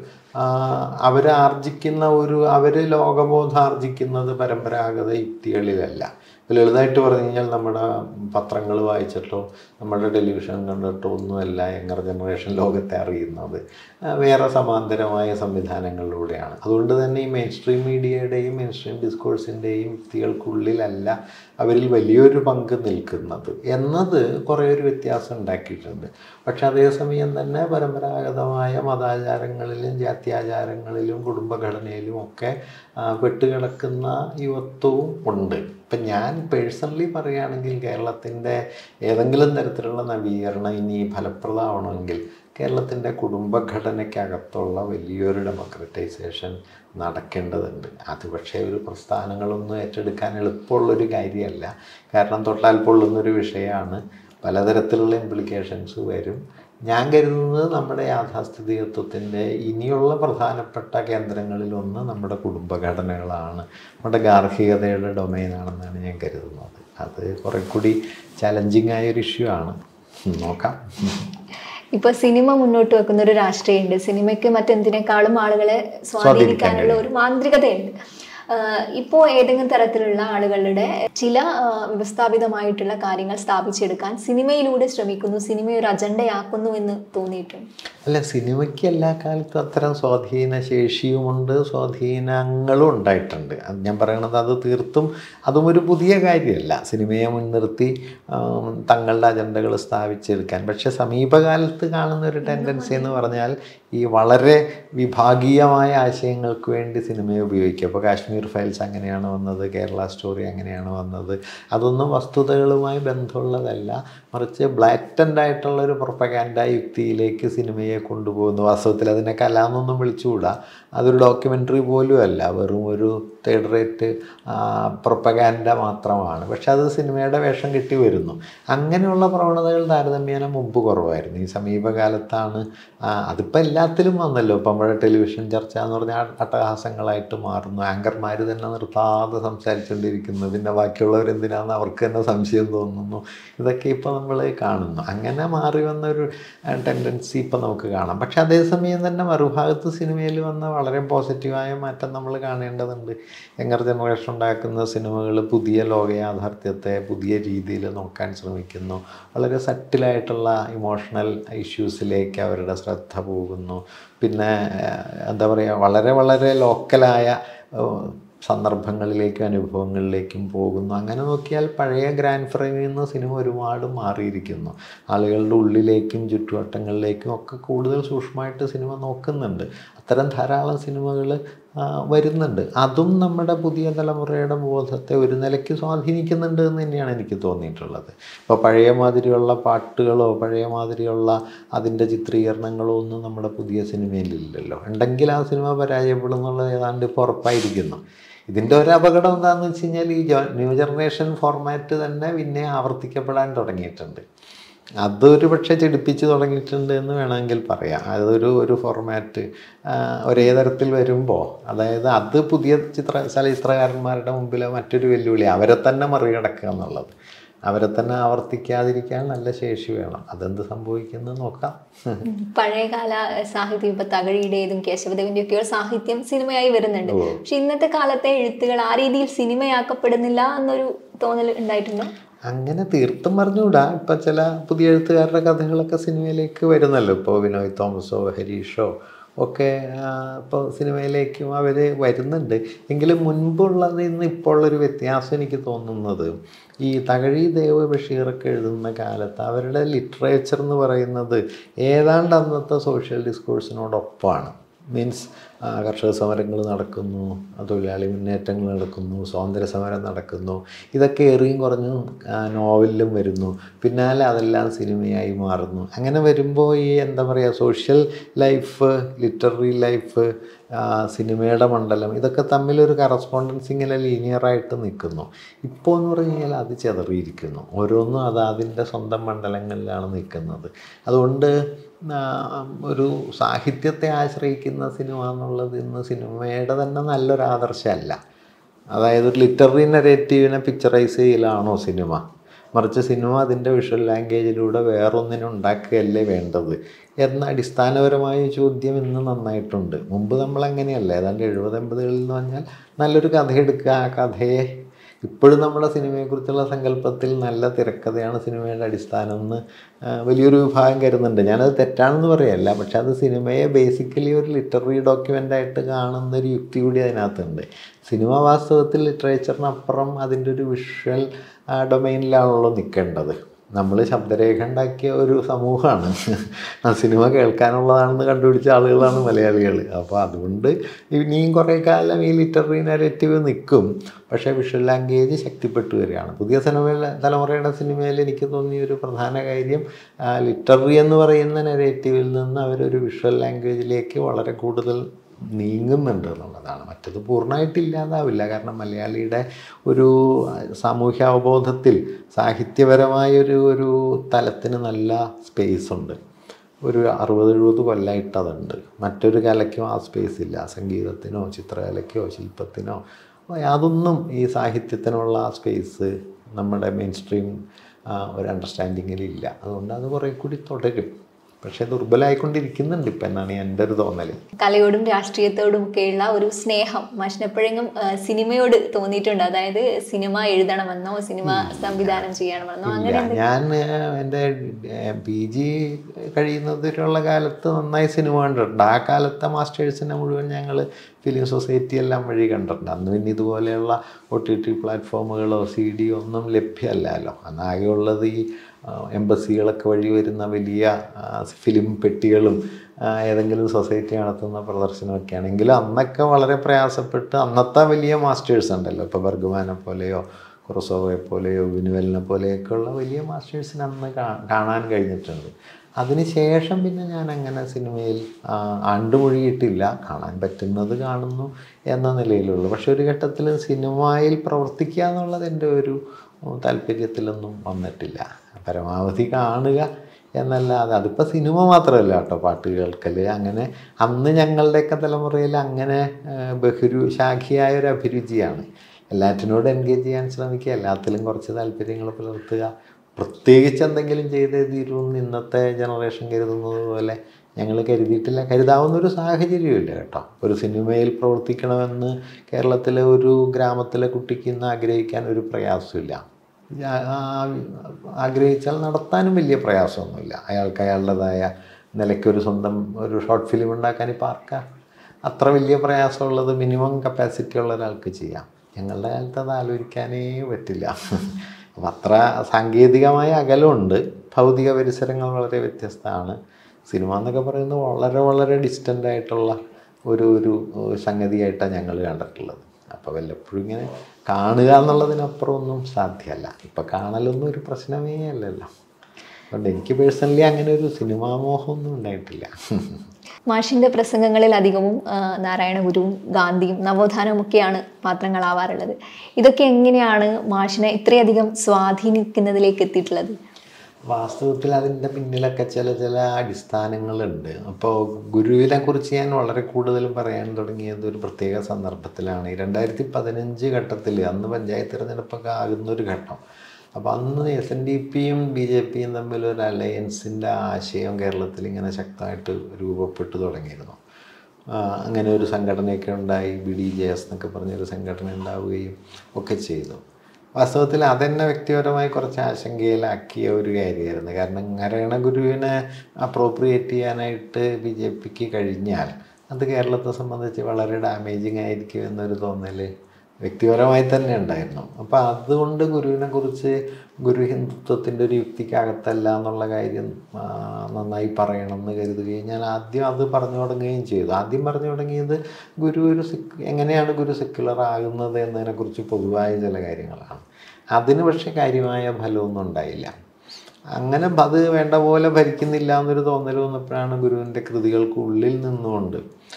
അവർ ആർജിക്കുന്ന ഒരു അവർ ലോകബോധം ആർജിക്കുന്നത് പരമ്പരാഗത യുക്തികളിലല്ല ഇപ്പോൾ ലളിതമായിട്ട് പറഞ്ഞു കഴിഞ്ഞാൽ നമ്മുടെ പത്രങ്ങൾ വായിച്ചിട്ടോ നമ്മുടെ ടെലിവിഷൻ കണ്ടിട്ടോ ഒന്നുമല്ല യങ്ങർ ജനറേഷൻ ലോകത്തെ അറിയുന്നത് ആ, വേറെ സമാന്തരമായ സംവിധാനങ്ങളിലൂടെയാണ് അതുകൊണ്ട് തന്നെ ഈ മെയിൻ സ്ട്രീം മീഡിയയുടെയും മെയിൻ സ്ട്രീം ഡിസ്കോഴ്സിൻ്റെയും യുക്തികൾക്കുള്ളിലല്ല അവരിൽ വലിയൊരു പങ്ക് നിൽക്കുന്നത് എന്നത് കുറേ ഒരു വ്യത്യാസം ഉണ്ടാക്കിയിട്ടുണ്ട് പക്ഷെ അതേസമയം തന്നെ പരമ്പരാഗതമായ മതാചാരങ്ങളിലും ജാത്യാചാരങ്ങളിലും കുടുംബഘടനയിലും ഒക്കെ ആ, പെട്ടുകിടക്കുന്ന യുവത്വവും ഉണ്ട് ഇപ്പം ഞാൻ പേഴ്സണലി പറയുകയാണെങ്കിൽ കേരളത്തിൻ്റെ ഏതെങ്കിലും തരത്തിലുള്ള നവീകരണം ഇനി ഫലപ്രദമാവണമെങ്കിൽ കേരളത്തിൻ്റെ കുടുംബഘടനയ്ക്കകത്തുള്ള വലിയൊരു ഡെമോക്രറ്റൈസേഷൻ നടക്കേണ്ടതുണ്ട് അത് പക്ഷേ ഒരു പ്രസ്ഥാനങ്ങളൊന്നും ഏറ്റെടുക്കാൻ എളുപ്പമുള്ളൊരു കാര്യമല്ല കാരണം തൊട്ടാൽ പൊള്ളുന്നൊരു വിഷയമാണ് പലതരത്തിലുള്ള ഇംപ്ലിക്കേഷൻസ് വരും ഞാൻ കരുതുന്നത് നമ്മുടെ യാഥാസ്ഥിതികത്വത്തിൻ്റെ ഇനിയുള്ള പ്രധാനപ്പെട്ട കേന്ദ്രങ്ങളിലൊന്ന് നമ്മുടെ കുടുംബഘടനകളാണ് നമ്മുടെ ഗാർഹികതയുടെ ഡൊമൈനാണെന്നാണ് ഞാൻ കരുതുന്നത് അത് കുറെ കൂടി ചലഞ്ചിങ് ആയൊരു ഇഷ്യൂ ആണ് നോക്കാം ഇപ്പൊ സിനിമ മുന്നോട്ട് വെക്കുന്ന ഒരു രാഷ്ട്രീയമുണ്ട് സിനിമയ്ക്ക് മറ്റെന്തിനേക്കാളും ആളുകളെ സ്വാധീനിക്കാനുള്ള ഒരു മാന്ത്രികതയുണ്ട് ആഹ് ഇപ്പോ ഏതെങ്കിലും തരത്തിലുള്ള ആളുകളുടെ ചില ആഹ് വ്യവസ്ഥാപിതമായിട്ടുള്ള കാര്യങ്ങൾ സ്ഥാപിച്ചെടുക്കാൻ സിനിമയിലൂടെ ശ്രമിക്കുന്നു സിനിമയെ ഒരു അജണ്ടയാക്കുന്നു എന്ന് തോന്നിയിട്ടുണ്ട് അല്ല സിനിമയ്ക്ക് എല്ലാ കാലത്തും അത്തരം സ്വാധീന ശേഷിയുമുണ്ട് സ്വാധീനങ്ങളും ഉണ്ടായിട്ടുണ്ട് അത് ഞാൻ പറയണത് അത് തീർത്തും അതും ഒരു പുതിയ കാര്യമല്ല സിനിമയെ മുൻനിർത്തി ആം, തങ്ങളുടെ അജണ്ടകൾ സ്ഥാപിച്ചെടുക്കാൻ പക്ഷെ സമീപകാലത്ത് കാണുന്ന ഒരു ടെൻഡൻസി എന്ന് പറഞ്ഞാൽ ഈ വളരെ വിഭാഗീയമായ ആശയങ്ങൾക്ക് വേണ്ടി സിനിമയെ ഉപയോഗിക്കുക ഇപ്പോൾ കാശ്മീർ ഫയൽസ് അങ്ങനെയാണ് വന്നത് കേരള സ്റ്റോറി അങ്ങനെയാണ് വന്നത് അതൊന്നും വസ്തുതകളുമായി ബന്ധമുള്ളതല്ല മറിച്ച് ബ്ലാറ്റൻ്റ് ആയിട്ടുള്ള ഒരു പ്രൊപ്പഗാൻഡ യുക്തിയിലേക്ക് സിനിമയെ കൊണ്ടുപോകുന്നു വാസ്തവത്തിൽ അതിനെ കല എന്നൊന്നും വിളിച്ചുകൂടാ അതൊരു ഡോക്യുമെൻ്ററി പോലും അല്ല വെറും ഒരു തേർഡ് റേറ്റ് പ്രൊപ്പഗാൻഡ മാത്രമാണ് പക്ഷെ അത് സിനിമയുടെ വേഷം കിട്ടി വരുന്നു അങ്ങനെയുള്ള പ്രവണതകൾ താരതമ്യേന മുമ്പ് കുറവായിരുന്നു ഈ സമീപകാലത്താണ് ആ, അതിപ്പോൾ എല്ലാത്തിലും വന്നല്ലോ ഇപ്പം നമ്മുടെ ടെലിവിഷൻ ചർച്ച എന്ന് പറഞ്ഞാൽ അട്ടഹാസങ്ങളായിട്ട് മാറുന്നു ആങ്കർമാർ തന്നെ നിർത്താതെ സംസാരിച്ചുകൊണ്ടിരിക്കുന്നു പിന്നെ ബാക്കിയുള്ളവർ എന്തിനാന്ന് അവർക്ക് തന്നെ സംശയം തോന്നുന്നു ഇതൊക്കെ ഇപ്പോൾ നമ്മൾ കാണുന്നു അങ്ങനെ മാറി വന്ന ഒരു ടെൻഡൻസി ഇപ്പോൾ നമുക്ക് കാണാം പക്ഷെ അതേസമയം തന്നെ മറുഭാഗത്ത് സിനിമയിൽ വന്ന വളരെ പോസിറ്റീവായ മാറ്റം നമ്മൾ കാണേണ്ടതുണ്ട് യങ്ങർ ജനറേഷൻ ഉണ്ടാക്കുന്ന സിനിമകൾ പുതിയ ലോക യാഥാർത്ഥ്യത്തെ പുതിയ രീതിയിൽ നോക്കാൻ ശ്രമിക്കുന്നു വളരെ സട്ടിലായിട്ടുള്ള ഇമോഷണൽ ഇഷ്യൂസിലേക്ക് അവരുടെ ശ്രദ്ധ പോകുന്നു പിന്നെ ഏഹ്, എന്താ പറയുക വളരെ വളരെ ലോക്കലായ ഏഹ്, സന്ദർഭങ്ങളിലേക്കും അനുഭവങ്ങളിലേക്കും പോകുന്നു അങ്ങനെ നോക്കിയാൽ പഴയ ഗ്രാൻഡ് ഫ്രെയിമിൽ നിന്ന് സിനിമ ഒരുപാട് മാറിയിരിക്കുന്നു ആളുകളുടെ ഉള്ളിലേക്കും ചുറ്റുവട്ടങ്ങളിലേക്കും ഒക്കെ കൂടുതൽ സൂക്ഷ്മമായിട്ട് സിനിമ നോക്കുന്നുണ്ട് അത്തരം ധാരാളം സിനിമകൾ വരുന്നുണ്ട് അതും നമ്മുടെ പുതിയ തലമുറയുടെ ബോധത്തെ ഒരു നിലയ്ക്ക് സ്വാധീനിക്കുന്നുണ്ട് എന്ന് തന്നെയാണ് എനിക്ക് തോന്നിയിട്ടുള്ളത് ഇപ്പോൾ പഴയ മാതിരിയുള്ള പാട്ടുകളോ പഴയ മാതിരിയുള്ള അതിൻ്റെ ചിത്രീകരണങ്ങളോ ഒന്നും നമ്മുടെ പുതിയ സിനിമയിലില്ലല്ലോ ഉണ്ടെങ്കിൽ ആ സിനിമ പരാജയപ്പെടും എന്നുള്ളത് ഏതാണ്ട് ഇപ്പോൾ ഉറപ്പായിരിക്കുന്നു ഇതിൻ്റെ ഒരു അപകടം എന്താണെന്ന് വെച്ച് കഴിഞ്ഞാൽ ഈ ജോ- ന്യൂ ജനറേഷൻ ഫോർമാറ്റ് തന്നെ പിന്നെ ആവർത്തിക്കപ്പെടാൻ തുടങ്ങിയിട്ടുണ്ട് അതൊരു പക്ഷേ ചെടിപ്പിച്ച് തുടങ്ങിയിട്ടുണ്ട് എന്ന് വേണമെങ്കിൽ പറയാം അതൊരു ഒരു ഫോർമാറ്റ് ഒരേ തരത്തിൽ വരുമ്പോൾ അതായത് അത് പുതിയ ചിത്ര ചലച്ചിത്രകാരന്മാരുടെ മുമ്പിലെ മറ്റൊരു വെല്ലുവിളി അവരെ തന്നെ മറികടക്കുക എന്നുള്ളത് അവരെ തന്നെ ആവർത്തിക്കാതിരിക്കാൻ നല്ല ശേഷി വേണം അതെന്ത് സംഭവിക്കുന്നത് നോക്കാം പഴയകാല സാഹിത്യം ഇപ്പൊ തകഴിയുടേതും കേശവദേവന്റെ ഒക്കെ സാഹിത്യം സിനിമയായി വരുന്നുണ്ട് പക്ഷെ ഇന്നത്തെ കാലത്തെ എഴുത്തുകൾ ആ രീതിയിൽ സിനിമയാക്കപ്പെടുന്നില്ല എന്നൊരു തോന്നൽ ഉണ്ടായിട്ടുണ്ടോ അങ്ങനെ തീർത്തും പറഞ്ഞുകൂടാ ഇപ്പം ചില പുതിയ എഴുത്തുകാരുടെ കഥകളൊക്കെ സിനിമയിലേക്ക് വരുന്നല്ലോ ഇപ്പോൾ വിനോയ് തോമസോ ഹരീഷോ ഒക്കെ ഇപ്പോൾ സിനിമയിലേക്കും അവർ വരുന്നുണ്ട് എങ്കിലും മുൻപുള്ളതിൽ നിന്ന് ഇപ്പോൾ ഉള്ളൊരു വ്യത്യാസം എനിക്ക് തോന്നുന്നത് ഈ തകഴി ദേവ് ബഷീറൊക്കെ എഴുതുന്ന കാലത്ത് അവരുടെ ലിറ്ററേച്ചർ എന്ന് പറയുന്നത് ഏതാണ്ട് അന്നത്തെ സോഷ്യൽ ഡിസ്കോഴ്സിനോടൊപ്പമാണ് മീൻസ് കർഷക സമരങ്ങൾ നടക്കുന്നു തൊഴിലാളി മുന്നേറ്റങ്ങൾ നടക്കുന്നു സ്വാതന്ത്ര്യ സമരം നടക്കുന്നു ഇതൊക്കെ ഏറിയും കുറഞ്ഞും ആ, നോവലിലും വരുന്നു പിന്നാലെ അതെല്ലാം സിനിമയായി മാറുന്നു അങ്ങനെ വരുമ്പോൾ ഈ എന്താ പറയുക സോഷ്യൽ ലൈഫ് ലിറ്റററി ലൈഫ് സിനിമയുടെ മണ്ഡലം ഇതൊക്കെ തമ്മിലൊരു കറസ്പോണ്ടൻസ് ഇങ്ങനെ ലീനിയറായിട്ട് നിൽക്കുന്നു ഇപ്പോൾ എന്ന് പറഞ്ഞു കഴിഞ്ഞാൽ അത് ചെതറിയിരിക്കുന്നു ഓരോന്നും അത് അതിൻ്റെ സ്വന്തം മണ്ഡലങ്ങളിലാണ് നിൽക്കുന്നത് അതുകൊണ്ട് ആ, ഒരു സാഹിത്യത്തെ ആശ്രയിക്കുന്ന സിനിമ എന്നുള്ളത് ഇന്ന് സിനിമയുടെ തന്നെ നല്ലൊരു ആദർശമല്ല അതായത് ഒരു ലിറ്റററി നെറേറ്റീവിനെ പിക്ചറൈസ് ചെയ്യലാണോ സിനിമ മറിച്ച് സിനിമ അതിൻ്റെ വിഷ്വൽ ലാംഗ്വേജിലൂടെ വേറൊന്നിനും ഉണ്ടാക്കുകയല്ലേ വേണ്ടത് എന്ന അടിസ്ഥാനപരമായ ചോദ്യം ഇന്ന് നന്നായിട്ടുണ്ട് മുമ്പ് നമ്മൾ അങ്ങനെയല്ല ഏതാണ്ട് എഴുപത് എൺപതുകളിൽ എന്ന് പറഞ്ഞാൽ നല്ലൊരു കഥ എടുക്കുക ആ കഥയെ ഇപ്പോഴും നമ്മുടെ സിനിമയെക്കുറിച്ചുള്ള സങ്കല്പത്തിൽ നല്ല തിരക്കഥയാണ് സിനിമയുടെ അടിസ്ഥാനം എന്ന് ആ, വലിയൊരു വിഭാഗം കരുതുന്നുണ്ട് ഞാനത് തെറ്റാണെന്ന് പറയല്ല പക്ഷെ അത് സിനിമയെ ബേസിക്കലി ഒരു ലിറ്റററി ഡോക്യുമെൻ്റായിട്ട് കാണുന്ന ഒരു യുക്തി കൂടി അതിനകത്തുണ്ട് സിനിമ വാസ്തവത്തിൽ ലിറ്ററേച്ചറിനപ്പുറം അതിൻ്റെ ഒരു വിഷ്വൽ ഡൊമൈനിലാണല്ലോ നിൽക്കേണ്ടത് നമ്മൾ ശബ്ദരേഖ ഉണ്ടാക്കിയ ഒരു സമൂഹമാണ് ആ സിനിമ കേൾക്കാനുള്ളതാണെന്ന് കണ്ടുപിടിച്ച ആളുകളാണ് മലയാളികൾ അപ്പോൾ അതുകൊണ്ട് ഇനിയും കുറേ കാലം ഈ ലിറ്റററി നെറേറ്റീവ് നിൽക്കും പക്ഷേ വിഷ്വൽ ലാംഗ്വേജ് ശക്തിപ്പെട്ടു വരികയാണ് പുതിയ സിനിമയിലെ തലമുറയുടെ സിനിമയിൽ എനിക്ക് തോന്നിയ ഒരു പ്രധാന കാര്യം ലിറ്റററി എന്ന് പറയുന്ന നെറേറ്റീവിൽ നിന്ന് അവരൊരു വിഷ്വൽ ലാംഗ്വേജിലേക്ക് വളരെ കൂടുതൽ നീങ്ങുന്നുണ്ട് എന്നുള്ളതാണ് മറ്റത് പൂർണ്ണമായിട്ട് ഇല്ലാതാവില്ല കാരണം മലയാളിയുടെ ഒരു സാമൂഹ്യ അവബോധത്തിൽ സാഹിത്യപരമായൊരു ഒരു തലത്തിന് നല്ല സ്പേസ് ഉണ്ട് ഒരു അറുപത് എഴുപത് കൊല്ലമായിട്ട് അതുണ്ട് മറ്റൊരു കലയ്ക്കും ആ സ്പേസ് ഇല്ല സംഗീതത്തിനോ ചിത്രകലയ്ക്കോ ശില്പത്തിനോ യാതൊന്നും ഈ സാഹിത്യത്തിനുള്ള ആ സ്പേസ് നമ്മുടെ മെയിൻ സ്ട്രീം ഒരു അണ്ടർസ്റ്റാൻഡിങ്ങിലില്ല അതുകൊണ്ട് അത് കുറേ കൂടി തുടരും പക്ഷേ ദുർബലമായിക്കൊണ്ടിരിക്കുന്നുണ്ട് ഇപ്പം എന്നാണ് എൻ്റെ ഒരു തോന്നൽ കലയോടും രാഷ്ട്രീയത്തോടും ഒക്കെയുള്ള ഒരു സ്നേഹം മാഷിനെപ്പോഴെങ്കിലും ആ, സിനിമയോട് തോന്നിയിട്ടുണ്ട് അതായത് സിനിമ എഴുതണമെന്നോ സിനിമ സംവിധാനം ചെയ്യണമെന്നോ അങ്ങനെ ഇല്ല ഞാൻ ഏഹ്, എൻ്റെ പി ജി കഴിയുന്നതിലുള്ള കാലത്ത് നന്നായി സിനിമ കണ്ടിട്ടുണ്ട് ആ കാലത്തെ മാസ്റ്റേഴ്സിനെ മുഴുവൻ ഞങ്ങൾ ഫിലിം സൊസൈറ്റി എല്ലാം വഴി കണ്ടിട്ടുണ്ട് അന്ന് പിന്നെ ഇതുപോലെയുള്ള ഒ ടി ടി പ്ലാറ്റ്ഫോമുകളോ സി ഡി ഒന്നും ലഭ്യമല്ലല്ലോ അന്നാകെയുള്ളത് ഈ ആ, എംബസികളൊക്കെ വഴി വരുന്ന വലിയ ആ, ഫിലിം പെട്ടികളും ആ, ഏതെങ്കിലും സൊസൈറ്റി നടത്തുന്ന പ്രദർശനമൊക്കെ ആണെങ്കിലും അന്നൊക്കെ വളരെ പ്രയാസപ്പെട്ട് അന്നത്തെ വലിയ മാസ്റ്റേഴ്സ് ഉണ്ടല്ലോ ഇപ്പോൾ ബർഗുമാനെ പോലെയോ ക്രൊസോവയെ പോലെയോ വിനുവലിനെ പോലെയൊക്കെയുള്ള വലിയ മാസ്റ്റേഴ്സിനെ അന്ന് കാ- കാണാൻ കഴിഞ്ഞിട്ടുണ്ട് അതിനുശേഷം പിന്നെ ഞാൻ അങ്ങനെ സിനിമയിൽ ആ, ആണ്ടുമൊഴിയിട്ടില്ല കാണാൻ പറ്റുന്നത് കാണുന്നു എന്ന നിലയിലുള്ളൂ പക്ഷെ ഒരു ഘട്ടത്തിൽ സിനിമയിൽ പ്രവർത്തിക്കുക എന്നുള്ളത് എൻ്റെ ഒരു ഉം, താല്പര്യത്തിലൊന്നും വന്നിട്ടില്ല പരമാവധി കാണുക എന്നല്ലാതെ അതിപ്പോൾ സിനിമ മാത്രമല്ല കേട്ടോ പാട്ട് കേൾക്കൽ അങ്ങനെ അന്ന് ഞങ്ങളുടെയൊക്കെ തലമുറയിൽ അങ്ങനെ ആ, ബഹുരു ശാഖിയായ ഒരു അഭിരുചിയാണ് എല്ലാറ്റിനോട് എൻഗേജ് ചെയ്യാൻ ശ്രമിക്കുക എല്ലാത്തിലും കുറച്ച് താല്പര്യങ്ങൾ പുലർത്തുക പ്രത്യേകിച്ച് എന്തെങ്കിലും ചെയ്തേ തീരുമെന്ന് ഇന്നത്തെ ജനറേഷൻ കരുതുന്നത് പോലെ ഞങ്ങൾ കരുതിയിട്ടില്ല കരുതാവുന്ന ഒരു സാഹചര്യമില്ല കേട്ടോ ഒരു സിനിമയിൽ പ്രവർത്തിക്കണമെന്ന് കേരളത്തിലെ ഒരു ഗ്രാമത്തിലെ കുട്ടിക്ക് ഇന്ന് ആഗ്രഹിക്കാൻ ഒരു പ്രയാസമില്ല ആ- ആ- ആഗ്രഹിച്ചാൽ നടത്താനും വലിയ പ്രയാസമൊന്നുമില്ല അയാൾക്ക് അയാളുടേതായ നിലയ്ക്ക് ഒരു സ്വന്തം ഒരു ഷോർട്ട് ഫിലിം ഉണ്ടാക്കാൻ ഇപ്പോൾ ആർക്കാ അത്ര വലിയ പ്രയാസമുള്ളത് മിനിമം കപ്പാസിറ്റി ഉള്ള ഒരാൾക്ക് ചെയ്യാം ഞങ്ങളുടെ കാലത്ത് അത് ആലോചിക്കാനേ പറ്റില്ല അപ്പം അത്ര സാങ്കേതികമായ അകലമുണ്ട് ഭൗതിക പരിസരങ്ങൾ വളരെ വ്യത്യസ്തമാണ് സിനിമ എന്നൊക്കെ പറയുന്നത് വളരെ വളരെ ഡിസ്റ്റൻ്റ് ആയിട്ടുള്ള ഒരു ഒരു സംഗതിയായിട്ടാണ് ഞങ്ങൾ കണ്ടിട്ടുള്ളത് അപ്പോൾ വല്ലപ്പോഴും ഇങ്ങനെ കാണുക എന്നുള്ളതിനപ്പുറം ഒന്നും സാധ്യമല്ല ഇപ്പം കാണലൊന്നും ഒരു പ്രശ്നമേ അല്ലല്ലോ അതുകൊണ്ട് എനിക്ക് പേഴ്സണലി അങ്ങനെ ഒരു സിനിമാ മോഹമൊന്നും ഉണ്ടായിട്ടില്ല മാഷിന്റെ പ്രസംഗങ്ങളിൽ അധികവും ആ, നാരായണ ഗുരുവും ഗാന്ധിയും നവോത്ഥാനവും ഒക്കെയാണ് പാത്രങ്ങളാവാറുള്ളത് ഇതൊക്കെ എങ്ങനെയാണ് മാഷിനെ ഇത്രയധികം സ്വാധീനിക്കുന്നതിലേക്ക് എത്തിയിട്ടുള്ളത് വാസ്തവത്തിൽ അതിൻ്റെ പിന്നിലൊക്കെ ചില ചില അടിസ്ഥാനങ്ങളുണ്ട് അപ്പോൾ ഗുരുവിനെ കുറിച്ച് ഞാൻ വളരെ കൂടുതലും പറയാൻ തുടങ്ങിയത് ഒരു പ്രത്യേക സന്ദർഭത്തിലാണ് ഈ രണ്ടായിരത്തി പതിനഞ്ച് ഘട്ടത്തിൽ അന്ന് പഞ്ചായത്ത് തിരഞ്ഞെടുപ്പൊക്കെ ആകുന്നൊരു ഘട്ടം അപ്പോൾ അന്ന് എസ് എൻ ഡി പിയും ബി ജെ പിയും തമ്മിൽ ഒരു അലയൻസിൻ്റെ ആശയം കേരളത്തിൽ ഇങ്ങനെ ശക്തമായിട്ട് രൂപപ്പെട്ടു തുടങ്ങിയിരുന്നു ആ, അങ്ങനെ ഒരു സംഘടനയൊക്കെ ഉണ്ടായി ബി ഡി ജെ എസ് എന്നൊക്കെ പറഞ്ഞൊരു സംഘടന ഉണ്ടാവുകയും ഒക്കെ ചെയ്തു വാസ്തവത്തിൽ അതെന്നെ വ്യക്തിപരമായി കുറച്ച് ആശങ്കയിലാക്കിയ ഒരു കാര്യമായിരുന്നു കാരണം നാരായണ ഗുരുവിനെ അപ്രോപ്രിയേറ്റ് ചെയ്യാനായിട്ട് ബി ജെ പിക്ക് കഴിഞ്ഞാൽ അത് കേരളത്തെ സംബന്ധിച്ച് വളരെ ഡാമേജിങ് ആയിരിക്കും എന്നൊരു തോന്നൽ വ്യക്തിപരമായി തന്നെ ഉണ്ടായിരുന്നു അപ്പോൾ അതുകൊണ്ട് ഗുരുവിനെ കുറിച്ച് ഗുരു ഹിന്ദുത്വത്തിൻ്റെ ഒരു യുക്തിക്കകത്തല്ല എന്നുള്ള കാര്യം ആ, നന്നായി പറയണം എന്ന് കരുതുകയും ഞാൻ ആദ്യം അത് പറഞ്ഞു തുടങ്ങുകയും ചെയ്തു ആദ്യം പറഞ്ഞു തുടങ്ങിയത് ഗുരു ഒരു സെക് എങ്ങനെയാണ് ഗുരു സെക്യുലർ ആകുന്നത് എന്നതിനെക്കുറിച്ച് പൊതുവായ ചില കാര്യങ്ങളാണ് അതിന് പക്ഷേ കാര്യമായ ഫലമൊന്നും ഉണ്ടായില്ല അങ്ങനെ അത് വേണ്ട പോലെ ഭരിക്കുന്നില്ല എന്നൊരു തോന്നൽ വന്നപ്പോഴാണ് ഗുരുവിൻ്റെ കൃതികൾക്ക് ഉള്ളിൽ നിന്നുകൊണ്ട്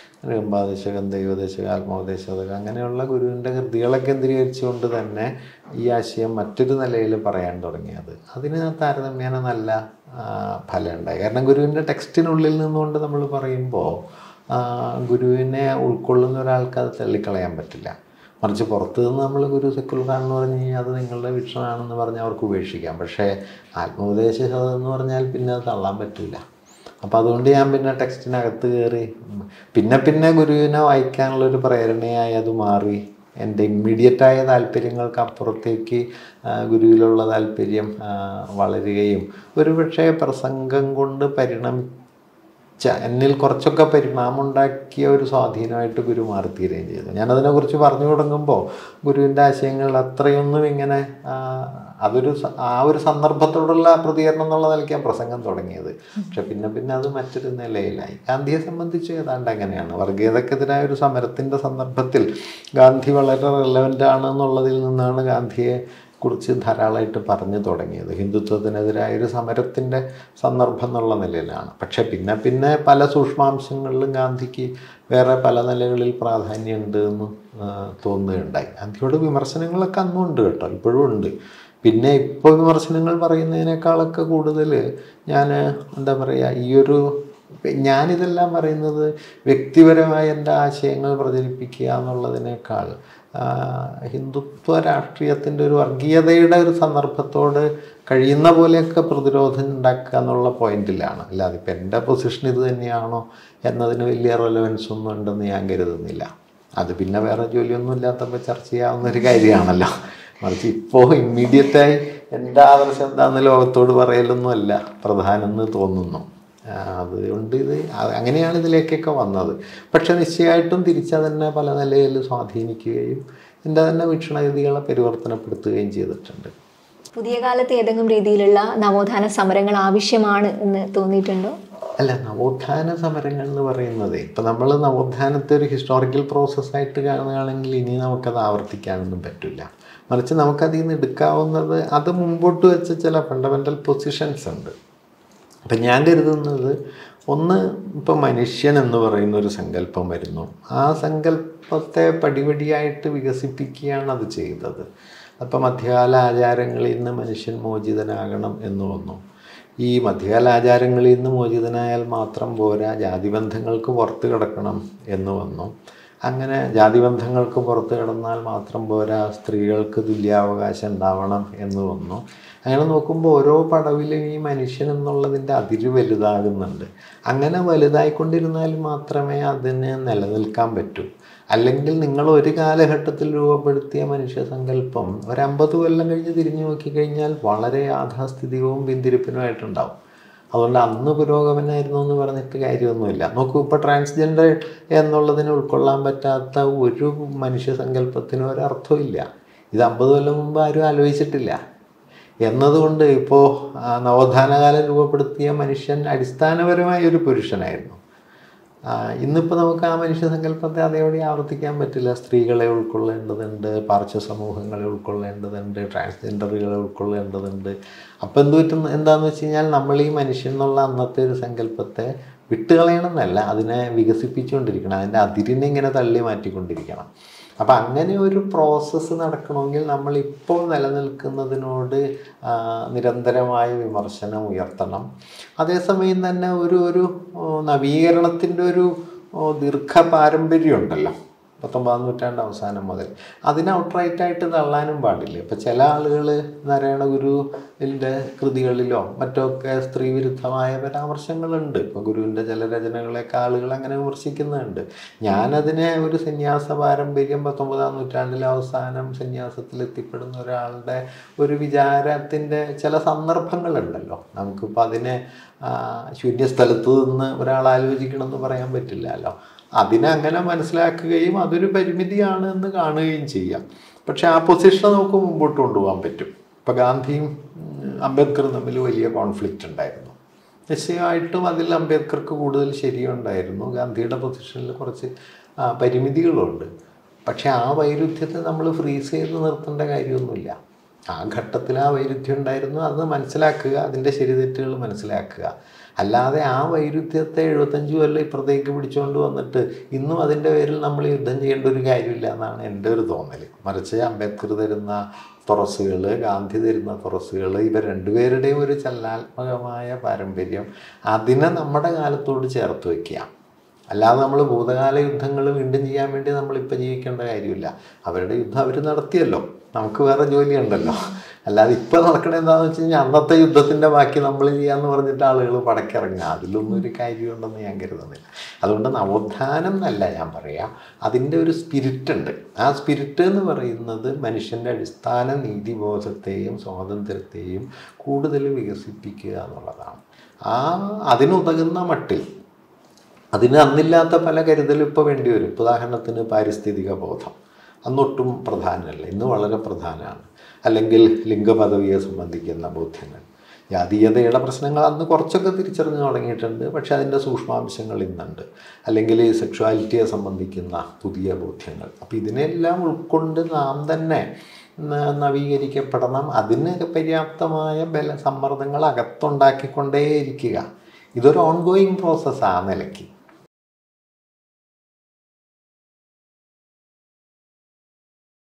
രംഭാദശകം ദൈവദശകം ആത്മോപദേശകം അങ്ങനെയുള്ള ഗുരുവിൻ്റെ കൃതികളെ കേന്ദ്രീകരിച്ചുകൊണ്ട് തന്നെ ഈ ആശയം മറ്റൊരു നിലയിൽ പറയാൻ തുടങ്ങിയത് അതിന് താരതമ്യേന നല്ല ആ, ഫലമുണ്ടായി കാരണം ഗുരുവിൻ്റെ ടെക്സ്റ്റിനുള്ളിൽ നിന്നുകൊണ്ട് നമ്മൾ പറയുമ്പോൾ ആ, ഗുരുവിനെ ഉൾക്കൊള്ളുന്ന ഒരാൾക്ക് അത് തള്ളിക്കളയാൻ പറ്റില്ല മറിച്ച് പുറത്ത് നിന്ന് നമ്മൾ ഗുരു സെക്കുലറാണെന്ന് പറഞ്ഞു കഴിഞ്ഞാൽ അത് നിങ്ങളുടെ വീക്ഷണമാണെന്ന് പറഞ്ഞാൽ അവർക്ക് ഉപേക്ഷിക്കാം പക്ഷേ ആത്മോപദേശ ശതം എന്ന് പറഞ്ഞാൽ പിന്നെ അത് തള്ളാൻ പറ്റില്ല അപ്പോൾ അതുകൊണ്ട് ഞാൻ പിന്നെ ടെക്സ്റ്റിനകത്ത് കയറി പിന്നെ പിന്നെ ഗുരുവിനെ വായിക്കാനുള്ളൊരു പ്രേരണയായി അത് മാറി എൻ്റെ ഇമ്മീഡിയറ്റായ താല്പര്യങ്ങൾക്ക് അപ്പുറത്തേക്ക് ആ, ഗുരുവിലുള്ള താല്പര്യം ആ, വളരുകയും ഒരുപക്ഷെ പ്രസംഗം കൊണ്ട് പരിണമി ച എന്നിൽ കുറച്ചൊക്കെ പരിണാമമുണ്ടാക്കിയ ഒരു സ്വാധീനമായിട്ട് ഗുരു മാറിത്തീരുകയും ചെയ്തു ഞാനതിനെക്കുറിച്ച് പറഞ്ഞു തുടങ്ങുമ്പോൾ ഗുരുവിൻ്റെ ആശയങ്ങൾ അത്രയൊന്നും ഇങ്ങനെ ആ, അതൊരു സ- ആ ഒരു സന്ദർഭത്തോടുള്ള പ്രതികരണം എന്നുള്ള നിലയ്ക്ക് ഞാൻ പ്രസംഗം തുടങ്ങിയത് പക്ഷെ പിന്നെ പിന്നെ അത് മറ്റൊരു നിലയിലായി ഗാന്ധിയെ സംബന്ധിച്ച് ഏതാണ്ട് അങ്ങനെയാണ് വർഗീയതക്കെതിരായ ഒരു സമരത്തിൻ്റെ സന്ദർഭത്തിൽ ഗാന്ധി വളരെ റെലവൻ്റ് ആണ് എന്നുള്ളതിൽ നിന്നാണ് ഗാന്ധിയെ കുറിച്ച് ധാരാളമായിട്ട് പറഞ്ഞു തുടങ്ങിയത് ഹിന്ദുത്വത്തിനെതിരായ ഒരു സമരത്തിൻ്റെ സന്ദർഭം എന്നുള്ള നിലയിലാണ് പക്ഷെ പിന്നെ പിന്നെ പല സൂക്ഷ്മാംശങ്ങളിലും ഗാന്ധിക്ക് വേറെ പല നിലകളിൽ പ്രാധാന്യമുണ്ട് എന്ന് ആ, തോന്നുകയുണ്ടായി ഗാന്ധിയോട് വിമർശനങ്ങളൊക്കെ അന്നും ഉണ്ട് കേട്ടോ ഇപ്പോഴും ഉണ്ട് പിന്നെ ഇപ്പോൾ വിമർശനങ്ങൾ പറയുന്നതിനേക്കാളൊക്കെ കൂടുതൽ ഞാൻ എന്താ പറയുക ഈ ഒരു ഞാനിതെല്ലാം പറയുന്നത് വ്യക്തിപരമായ എൻ്റെ ആശയങ്ങൾ പ്രചരിപ്പിക്കുക എന്നുള്ളതിനേക്കാൾ ആ, ഹിന്ദുത്വ രാഷ്ട്രീയത്തിൻ്റെ ഒരു വർഗീയതയുടെ ഒരു സന്ദർഭത്തോട് കഴിയുന്ന പോലെയൊക്കെ പ്രതിരോധം ഉണ്ടാക്കുക എന്നുള്ള പോയിന്റിലാണ് അല്ലാതെ ഇപ്പം എൻ്റെ പൊസിഷൻ ഇത് തന്നെയാണോ എന്നതിന് വലിയ റെലവൻസ് ഒന്നും ഉണ്ടെന്ന് ഞാൻ കരുതുന്നില്ല അത് പിന്നെ വേറെ ജോലിയൊന്നും ഇല്ലാത്തപ്പോൾ ചർച്ച ചെയ്യാവുന്ന ഒരു കാര്യമാണല്ലോ മറിച്ച് ഇപ്പോൾ ഇമ്മീഡിയറ്റായി എൻ്റെ ആദർശം എന്താണെന്ന് ലോകത്തോട് പറയലൊന്നുമല്ല പ്രധാനം എന്ന് തോന്നുന്നു ആ, അതുകൊണ്ട് ഇത് അ- അങ്ങനെയാണ് ഇതിലേക്കൊക്കെ വന്നത് പക്ഷെ നിശ്ചയമായിട്ടും തിരിച്ചതന്നെ പല നിലയിൽ സ്വാധീനിക്കുകയും എൻ്റെ തന്നെ വീക്ഷണഗതികളെ പരിവർത്തനപ്പെടുത്തുകയും ചെയ്തിട്ടുണ്ട് പുതിയ കാലത്ത് ഏതെങ്കിലും രീതിയിലുള്ള നവോത്ഥാന സമരങ്ങൾ ആവശ്യമാണ് എന്ന് തോന്നിയിട്ടുണ്ടോ അല്ല നവോത്ഥാന സമരങ്ങൾ എന്ന് പറയുന്നത് ഇപ്പം നമ്മൾ നവോത്ഥാനത്തെ ഒരു ഹിസ്റ്റോറിക്കൽ പ്രോസസ്സായിട്ട് കാണുകയാണെങ്കിൽ ഇനി നമുക്കത് ആവർത്തിക്കാനൊന്നും പറ്റില്ല മറിച്ച് നമുക്കതിൽ നിന്ന് എടുക്കാവുന്നത് അത് മുമ്പോട്ട് വെച്ച ചില ഫണ്ടമെൻ്റൽ പൊസിഷൻസ് ഉണ്ട് അപ്പം ഞാൻ കരുതുന്നത് ഒന്ന് ഇപ്പം മനുഷ്യൻ എന്ന് പറയുന്ന ഒരു സങ്കല്പം വരുന്നു ആ സങ്കല്പത്തെ പടിപടിയായിട്ട് വികസിപ്പിക്കുകയാണ് അത് ചെയ്തത് അപ്പം മധ്യകാല ആചാരങ്ങളിൽ നിന്ന് മനുഷ്യൻ മോചിതനാകണം എന്ന് വന്നു ഈ മധ്യകാല ആചാരങ്ങളിൽ നിന്ന് മോചിതനായാൽ മാത്രം പോരാ ജാതിബന്ധങ്ങൾക്ക് പുറത്ത് കിടക്കണം എന്ന് വന്നു അങ്ങനെ ജാതിബന്ധങ്ങൾക്ക് പുറത്ത് കിടന്നാൽ മാത്രം പോരാ സ്ത്രീകൾക്ക് തുല്യാവകാശം ഉണ്ടാവണം എന്ന് വന്നു അങ്ങനെ നോക്കുമ്പോൾ ഓരോ പടവിലും ഈ മനുഷ്യൻ എന്നുള്ളതിൻ്റെ അതിര് വലുതാകുന്നുണ്ട് അങ്ങനെ വലുതായിക്കൊണ്ടിരുന്നാൽ മാത്രമേ അതിന് നിലനിൽക്കാൻ പറ്റൂ അല്ലെങ്കിൽ നിങ്ങൾ ഒരു കാലഘട്ടത്തിൽ രൂപപ്പെടുത്തിയ മനുഷ്യ സങ്കല്പം ഒരു അമ്പത് കൊല്ലം കഴിഞ്ഞ് തിരിഞ്ഞു നോക്കിക്കഴിഞ്ഞാൽ വളരെ യാഥാസ്ഥിതികവും പിന്തിരിപ്പിനുമായിട്ടുണ്ടാവും അതുകൊണ്ട് അന്ന് പുരോഗമനായിരുന്നു എന്ന് പറഞ്ഞിട്ട് കാര്യമൊന്നുമില്ല നോക്കൂ ഇപ്പോൾ ട്രാൻസ്ജെൻഡർ എന്നുള്ളതിന് ഉൾക്കൊള്ളാൻ പറ്റാത്ത ഒരു മനുഷ്യ സങ്കല്പത്തിനും ഒരർത്ഥമില്ല ഇത് അമ്പത് കൊല്ലം മുമ്പ് ആരും ആലോചിച്ചിട്ടില്ല എന്നതുകൊണ്ട് ഇപ്പോൾ നവോത്ഥാനകാലം രൂപപ്പെടുത്തിയ മനുഷ്യൻ അടിസ്ഥാനപരമായ ഒരു പുരുഷനായിരുന്നു ഇന്നിപ്പോൾ നമുക്ക് ആ മനുഷ്യ സങ്കല്പത്തെ അതേപടി ആവർത്തിക്കാൻ പറ്റില്ല സ്ത്രീകളെ ഉൾക്കൊള്ളേണ്ടതുണ്ട് പാർശ്വ സമൂഹങ്ങളെ ഉൾക്കൊള്ളേണ്ടതുണ്ട് ട്രാൻസ്ജെൻഡറുകളെ ഉൾക്കൊള്ളേണ്ടതുണ്ട് അപ്പോൾ എന്ത് പറ്റും എന്താണെന്ന് വെച്ച് കഴിഞ്ഞാൽ നമ്മൾ ഈ മനുഷ്യൻ എന്നുള്ള അന്നത്തെ ഒരു സങ്കല്പത്തെ വിട്ടുകളയണമെന്നല്ല അതിനെ വികസിപ്പിച്ചുകൊണ്ടിരിക്കണം അതിൻ്റെ അതിരിനെ ഇങ്ങനെ തള്ളി മാറ്റിക്കൊണ്ടിരിക്കണം അപ്പം അങ്ങനെ ഒരു പ്രോസസ്സ് നടക്കണമെങ്കിൽ നമ്മൾ ഇപ്പോൾ നിലനിൽക്കുന്നതിനോട് നിരന്തരമായ വിമർശനം ഉയർത്തണം അതേസമയം തന്നെ ഒരു ഒരു നവീകരണത്തിൻ്റെ ഒരു ദീർഘ പാരമ്പര്യം ഉണ്ടല്ലോ പത്തൊമ്പതാം നൂറ്റാണ്ട് അവസാനം മുതൽ അതിനെ ഔട്ട്റൈറ്റായിട്ട് തള്ളാനും പാടില്ല ഇപ്പം ചില ആളുകൾ നാരായണ ഗുരുവിൻ്റെ കൃതികളിലോ മറ്റൊക്കെ സ്ത്രീ വിരുദ്ധമായ പരാമർശങ്ങളുണ്ട് ഇപ്പോൾ ഗുരുവിൻ്റെ ചില രചനകളെയൊക്കെ ആളുകൾ അങ്ങനെ വിമർശിക്കുന്നുണ്ട് ഞാനതിനെ ഒരു സന്യാസ പാരമ്പര്യം പത്തൊമ്പതാം നൂറ്റാണ്ടിലെ അവസാനം സന്യാസത്തിൽ എത്തിപ്പെടുന്ന ഒരാളുടെ ഒരു വിചാരത്തിൻ്റെ ചില സന്ദർഭങ്ങളുണ്ടല്ലോ നമുക്കിപ്പോൾ അതിനെ ശൂന്യസ്ഥലത്ത് നിന്ന് ഒരാൾ ആലോചിക്കണം എന്ന് പറയാൻ പറ്റില്ലല്ലോ അതിനെ അങ്ങനെ മനസ്സിലാക്കുകയും അതൊരു പരിമിതിയാണ് എന്ന് കാണുകയും ചെയ്യാം പക്ഷെ ആ പൊസിഷൻ നമുക്ക് മുമ്പോട്ട് കൊണ്ടുപോകാൻ പറ്റും ഇപ്പം ഗാന്ധിയും അംബേദ്കറും തമ്മിൽ വലിയ കോൺഫ്ലിക്റ്റ് ഉണ്ടായിരുന്നു നിശ്ചയമായിട്ടും അതിൽ അംബേദ്കർക്ക് കൂടുതൽ ശരിയുണ്ടായിരുന്നു ഗാന്ധിയുടെ പൊസിഷനിൽ കുറച്ച് പരിമിതികളുണ്ട് പക്ഷെ ആ വൈരുദ്ധ്യത്തെ നമ്മൾ ഫ്രീസ് ചെയ്ത് നിർത്തേണ്ട കാര്യമൊന്നുമില്ല ആ ഘട്ടത്തിൽ ആ വൈരുദ്ധ്യം ഉണ്ടായിരുന്നു അത് മനസ്സിലാക്കുക അതിൻ്റെ ശരിതെറ്റുകൾ മനസ്സിലാക്കുക അല്ലാതെ ആ വൈരുദ്ധ്യത്തെ എഴുപത്തഞ്ച് കൊല്ലം ഇപ്പുറത്തേക്ക് പിടിച്ചുകൊണ്ട് വന്നിട്ട് ഇന്നും അതിൻ്റെ പേരിൽ നമ്മൾ യുദ്ധം ചെയ്യേണ്ട ഒരു കാര്യമില്ല എന്നാണ് എൻ്റെ ഒരു തോന്നൽ മറിച്ച് അംബേദ്കർ തരുന്ന തുറസുകൾ ഗാന്ധി തരുന്ന തുറസുകൾ ഇവർ രണ്ടുപേരുടെയും ഒരു ചലനാത്മകമായ പാരമ്പര്യം അതിനെ നമ്മുടെ കാലത്തോട് ചേർത്ത് വയ്ക്കുക അല്ലാതെ നമ്മൾ ഭൂതകാല യുദ്ധങ്ങൾ വീണ്ടും ചെയ്യാൻ വേണ്ടി നമ്മളിപ്പോൾ ജീവിക്കേണ്ട കാര്യമില്ല അവരുടെ യുദ്ധം അവർ നടത്തിയല്ലോ നമുക്ക് വേറെ ജോലിയുണ്ടല്ലോ അല്ലാതെ ഇപ്പോൾ നടക്കണത് എന്താണെന്ന് വെച്ച് കഴിഞ്ഞാൽ അന്നത്തെ യുദ്ധത്തിൻ്റെ ബാക്കി നമ്മൾ ചെയ്യാന്ന് പറഞ്ഞിട്ട് ആളുകൾ പടക്കിറങ്ങുക അതിലൊന്നും ഒരു കാര്യമുണ്ടെന്ന് ഞാൻ കരുതുന്നില്ല അതുകൊണ്ട് നവോത്ഥാനം എന്നല്ല ഞാൻ പറയാം അതിൻ്റെ ഒരു സ്പിരിറ്റ് ഉണ്ട് ആ സ്പിരിറ്റ് എന്ന് പറയുന്നത് മനുഷ്യൻ്റെ അടിസ്ഥാന നീതിബോധത്തെയും സ്വാതന്ത്ര്യത്തെയും കൂടുതൽ വികസിപ്പിക്കുക എന്നുള്ളതാണ് ആ അതിനുതകുന്ന മട്ടിൽ അതിന് അന്നില്ലാത്ത പല കരുതലും ഇപ്പോൾ വേണ്ടി വരും ഉദാഹരണത്തിന് പാരിസ്ഥിതിക ബോധം അന്നൊട്ടും പ്രധാനമല്ല ഇന്ന് വളരെ പ്രധാനമാണ് അല്ലെങ്കിൽ ലിംഗപദവിയെ സംബന്ധിക്കുന്ന ബോധ്യങ്ങൾ ജാതീയതയുടെ പ്രശ്നങ്ങൾ അന്ന് കുറച്ചൊക്കെ തിരിച്ചറിഞ്ഞു തുടങ്ങിയിട്ടുണ്ട് പക്ഷേ അതിൻ്റെ സൂക്ഷ്മാംശങ്ങൾ ഇന്നുണ്ട് അല്ലെങ്കിൽ സെക്ഷുവാലിറ്റിയെ സംബന്ധിക്കുന്ന പുതിയ ബോധ്യങ്ങൾ അപ്പോൾ ഇതിനെല്ലാം ഉൾക്കൊണ്ട് നാം തന്നെ നവീകരിക്കപ്പെടണം അതിന് പര്യാപ്തമായ ബല സമ്മർദ്ദങ്ങൾ അകത്തുണ്ടാക്കിക്കൊണ്ടേയിരിക്കുക ഇതൊരു ഓൺഗോയിങ് പ്രോസസ്സാണ് ആ നിലയ്ക്ക്